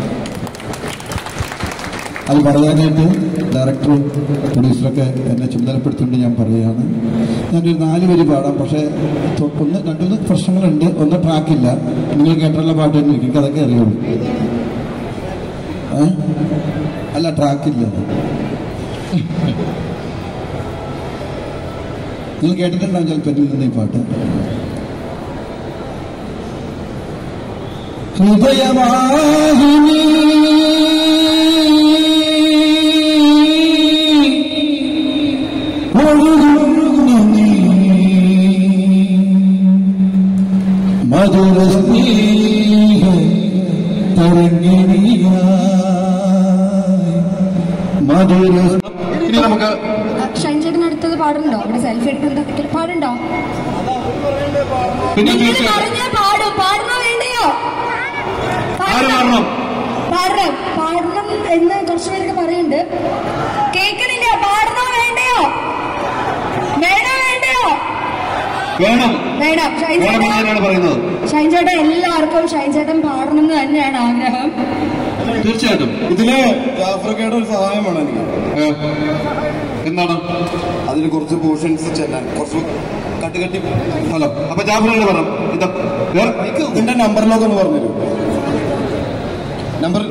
അത് പറയാനായിട്ട് ഡയറക്ടറും പ്രൊഡ്യൂസറൊക്കെ എന്നെ ചുമതലപ്പെടുത്തിക്കൊണ്ട് ഞാൻ പറയുകയാണ് ഞാനൊരു നാല് വരി പാടാം പക്ഷേ തൊ- ഒന്ന് രണ്ടുമൂന്ന് പ്രശ്നങ്ങളുണ്ട് ഒന്ന് ട്രാക്കില്ല നിങ്ങൾ കേട്ടുള്ള പാട്ട് തന്നെ എനിക്ക് അതൊക്കെ അറിയുള്ളൂ ഏ? അല്ല ട്രാക്കില്ല നിങ്ങൾ കേട്ടിട്ടുണ്ടാവും ചിലപ്പോൾ എന്നിൽ നിന്ന് ഈ പാട്ട് ഹൃദയവാഹിനി ഒഴുകുന്നു നീ മധുര സ്നേഹ തരംഗിണിയായി മധുര ഇനി നമുക്ക് ഷൈൻ ചേട്ടൻ അടുത്തത് പാടുന്നുണ്ടോ അവിടെ സെൽഫി എടുക്കുന്നത് പാടുണ്ടോ പിന്നെ നിങ്ങൾ തീർച്ചയായിട്ടും പറഞ്ഞാൽ പാടും പാടണോ വേണ്ടയോ ആര് പാടണം പാടണം പാടണം എന്ന് കുറച്ചു പേരൊക്കെ പറയുന്നുണ്ട് കേൾക്കണില്ല പാടണോ വേണ്ടയോ വേണോ വേണ്ടയോ വേണം വേണം ഷൈൻ വേണം ചേട്ടൻ എന്നാണ് പറയുന്നത് ഷൈൻ ചേട്ടൻ എല്ലാവർക്കും ഷൈൻ ചേട്ടൻ പാടണം എന്ന് തന്നെയാണ് ആഗ്രഹം തീർച്ചയായിട്ടും ഇതില് ജാഫ്രിക്കയുടെ ഒരു സഹായം വേണം എനിക്ക് ഏ, എന്താണ് അതിന് കുറച്ച് പോർഷൻസ് ചെല്ലാൻ കുറച്ച് കട്ട് കട്ടി ഹലോ അപ്പൊ ജാഫറിനോട് പറഞ്ഞു ഇതാ വേറെ മൈക്ക് ഇതിന്റെ നമ്പറിലൊക്കെ ഒന്ന് പറഞ്ഞു നമ്പർ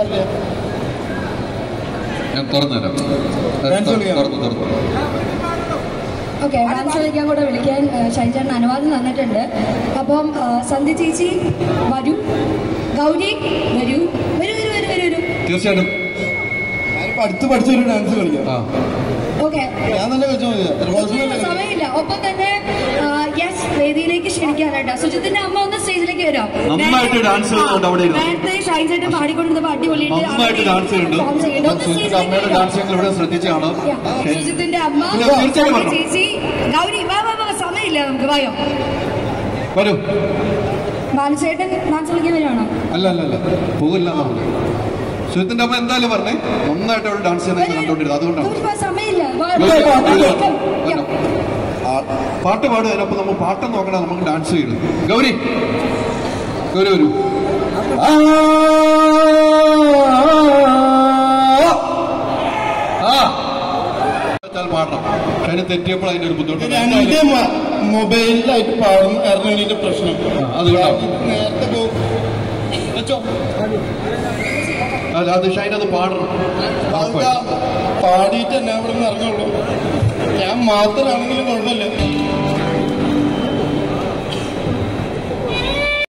ഞാൻ തുറന്നുതരാം Dance കളിക്കാം. തുറന്നു തുറന്നു ഓക്കെ ഡാൻസ് കളിക്കാൻ കൂടെ വിളിക്കാൻ ഏഹ്, ഷൈൻ ചേട്ടൻ അനുവാദം തന്നിട്ടുണ്ട് അപ്പം ഏഹ്, സന്ധ്യ ചേച്ചി വരൂ ഗൗരി വരൂ വരൂ വരൂ വരൂ വരൂ വരൂ തീർച്ചയായിട്ടും ഞാനിപ്പോ അടുത്ത് പഠിച്ചൊരു ഡാൻസ് കളിക്കാം ആ ഓക്കെ ഞാൻ തന്നെ വെച്ചാൽ മതി സമയമില്ല ഒപ്പം തന്നെ യെസ് വേദിയിലേക്ക് ക്ഷണിക്കാനായിട്ട് സുജിത്തിന്റെ അമ്മ ഒന്ന് സ്റ്റേജിലേക്ക് വരാം നന്നായിട്ട് dance ചെയ്യുന്നുണ്ട് അവിടെ ഇരുന്ന്. നേരത്തെ ഷൈൻ ചേട്ടൻ പാടിക്കൊണ്ടിരുന്നപ്പോ അടിപൊളിയായിട്ട് നന്നായിട്ട് ഡാൻസ് ചെയ്യുന്നുണ്ട് perform ചെയ്യുന്നുണ്ട്. ഒന്ന് സുജിത്തിന്റെ സ്റ്റേജിലേക്ക് അമ്മയുടെ വരാം. ഡാൻസ് ഞങ്ങൾ ഇവിടെ ശ്രദ്ധിച്ചാണ് Yeah. സുജിത്തിന്റെ അമ്മ ഇല്ല, തീർച്ചയായും വരണം. ചേച്ചി ഗൗരി വാ വാ വാ സമയമില്ല നമുക്ക് വായോ വരൂ ബാലുചേട്ടൻ ഡാൻസ് കളിക്കാൻ വരുവാണോ അല്ല അല്ല അല്ല പോകില്ല നമ്മൾ സുജിത്തിന്റെ അമ്മ എന്തായാലും പറഞ്ഞേ നന്നായിട്ട് അവിടെ ഡാൻസ് ചെയ്യുന്ന കണ്ടോണ്ടിരുന്നത് അതുകൊണ്ടാണ് ഗൗരി, വാ, സമയമില്ല വാ, ഗൗരി, വാ, ഗൗരി, വാ, വരണം. Yeah. പാട്ട് പാടുന്നതിനൊപ്പം നമ്മൾ പാട്ട് നോക്കണം നമുക്ക് ഡാൻസ് ചെയ്യണം ഗൗരി ഗൗരി വരൂ ആ വെച്ചാൽ പാടണം പക്ഷെ അതിന് തെറ്റിയപ്പോൾ അതിന്റെ ഒരു ബുദ്ധിമുട്ടുണ്ട് രണ്ട് എന്തായാലും മൊബൈലിലായിട്ട് പാടും കാരണം എനിക്ക് പ്രശ്നം അത് കേട്ടോ. നേരത്തെ പോ വെച്ചോ അല്ല അത് ഷൈൻ അത് പാടണം അതൊക്കെ പാടിയിട്ട് തന്നെ അവിടെ നിന്ന് ഇറങ്ങുള്ളൂ ഞാൻ മാത്രമാണെങ്കിലും കുഴപ്പമില്ല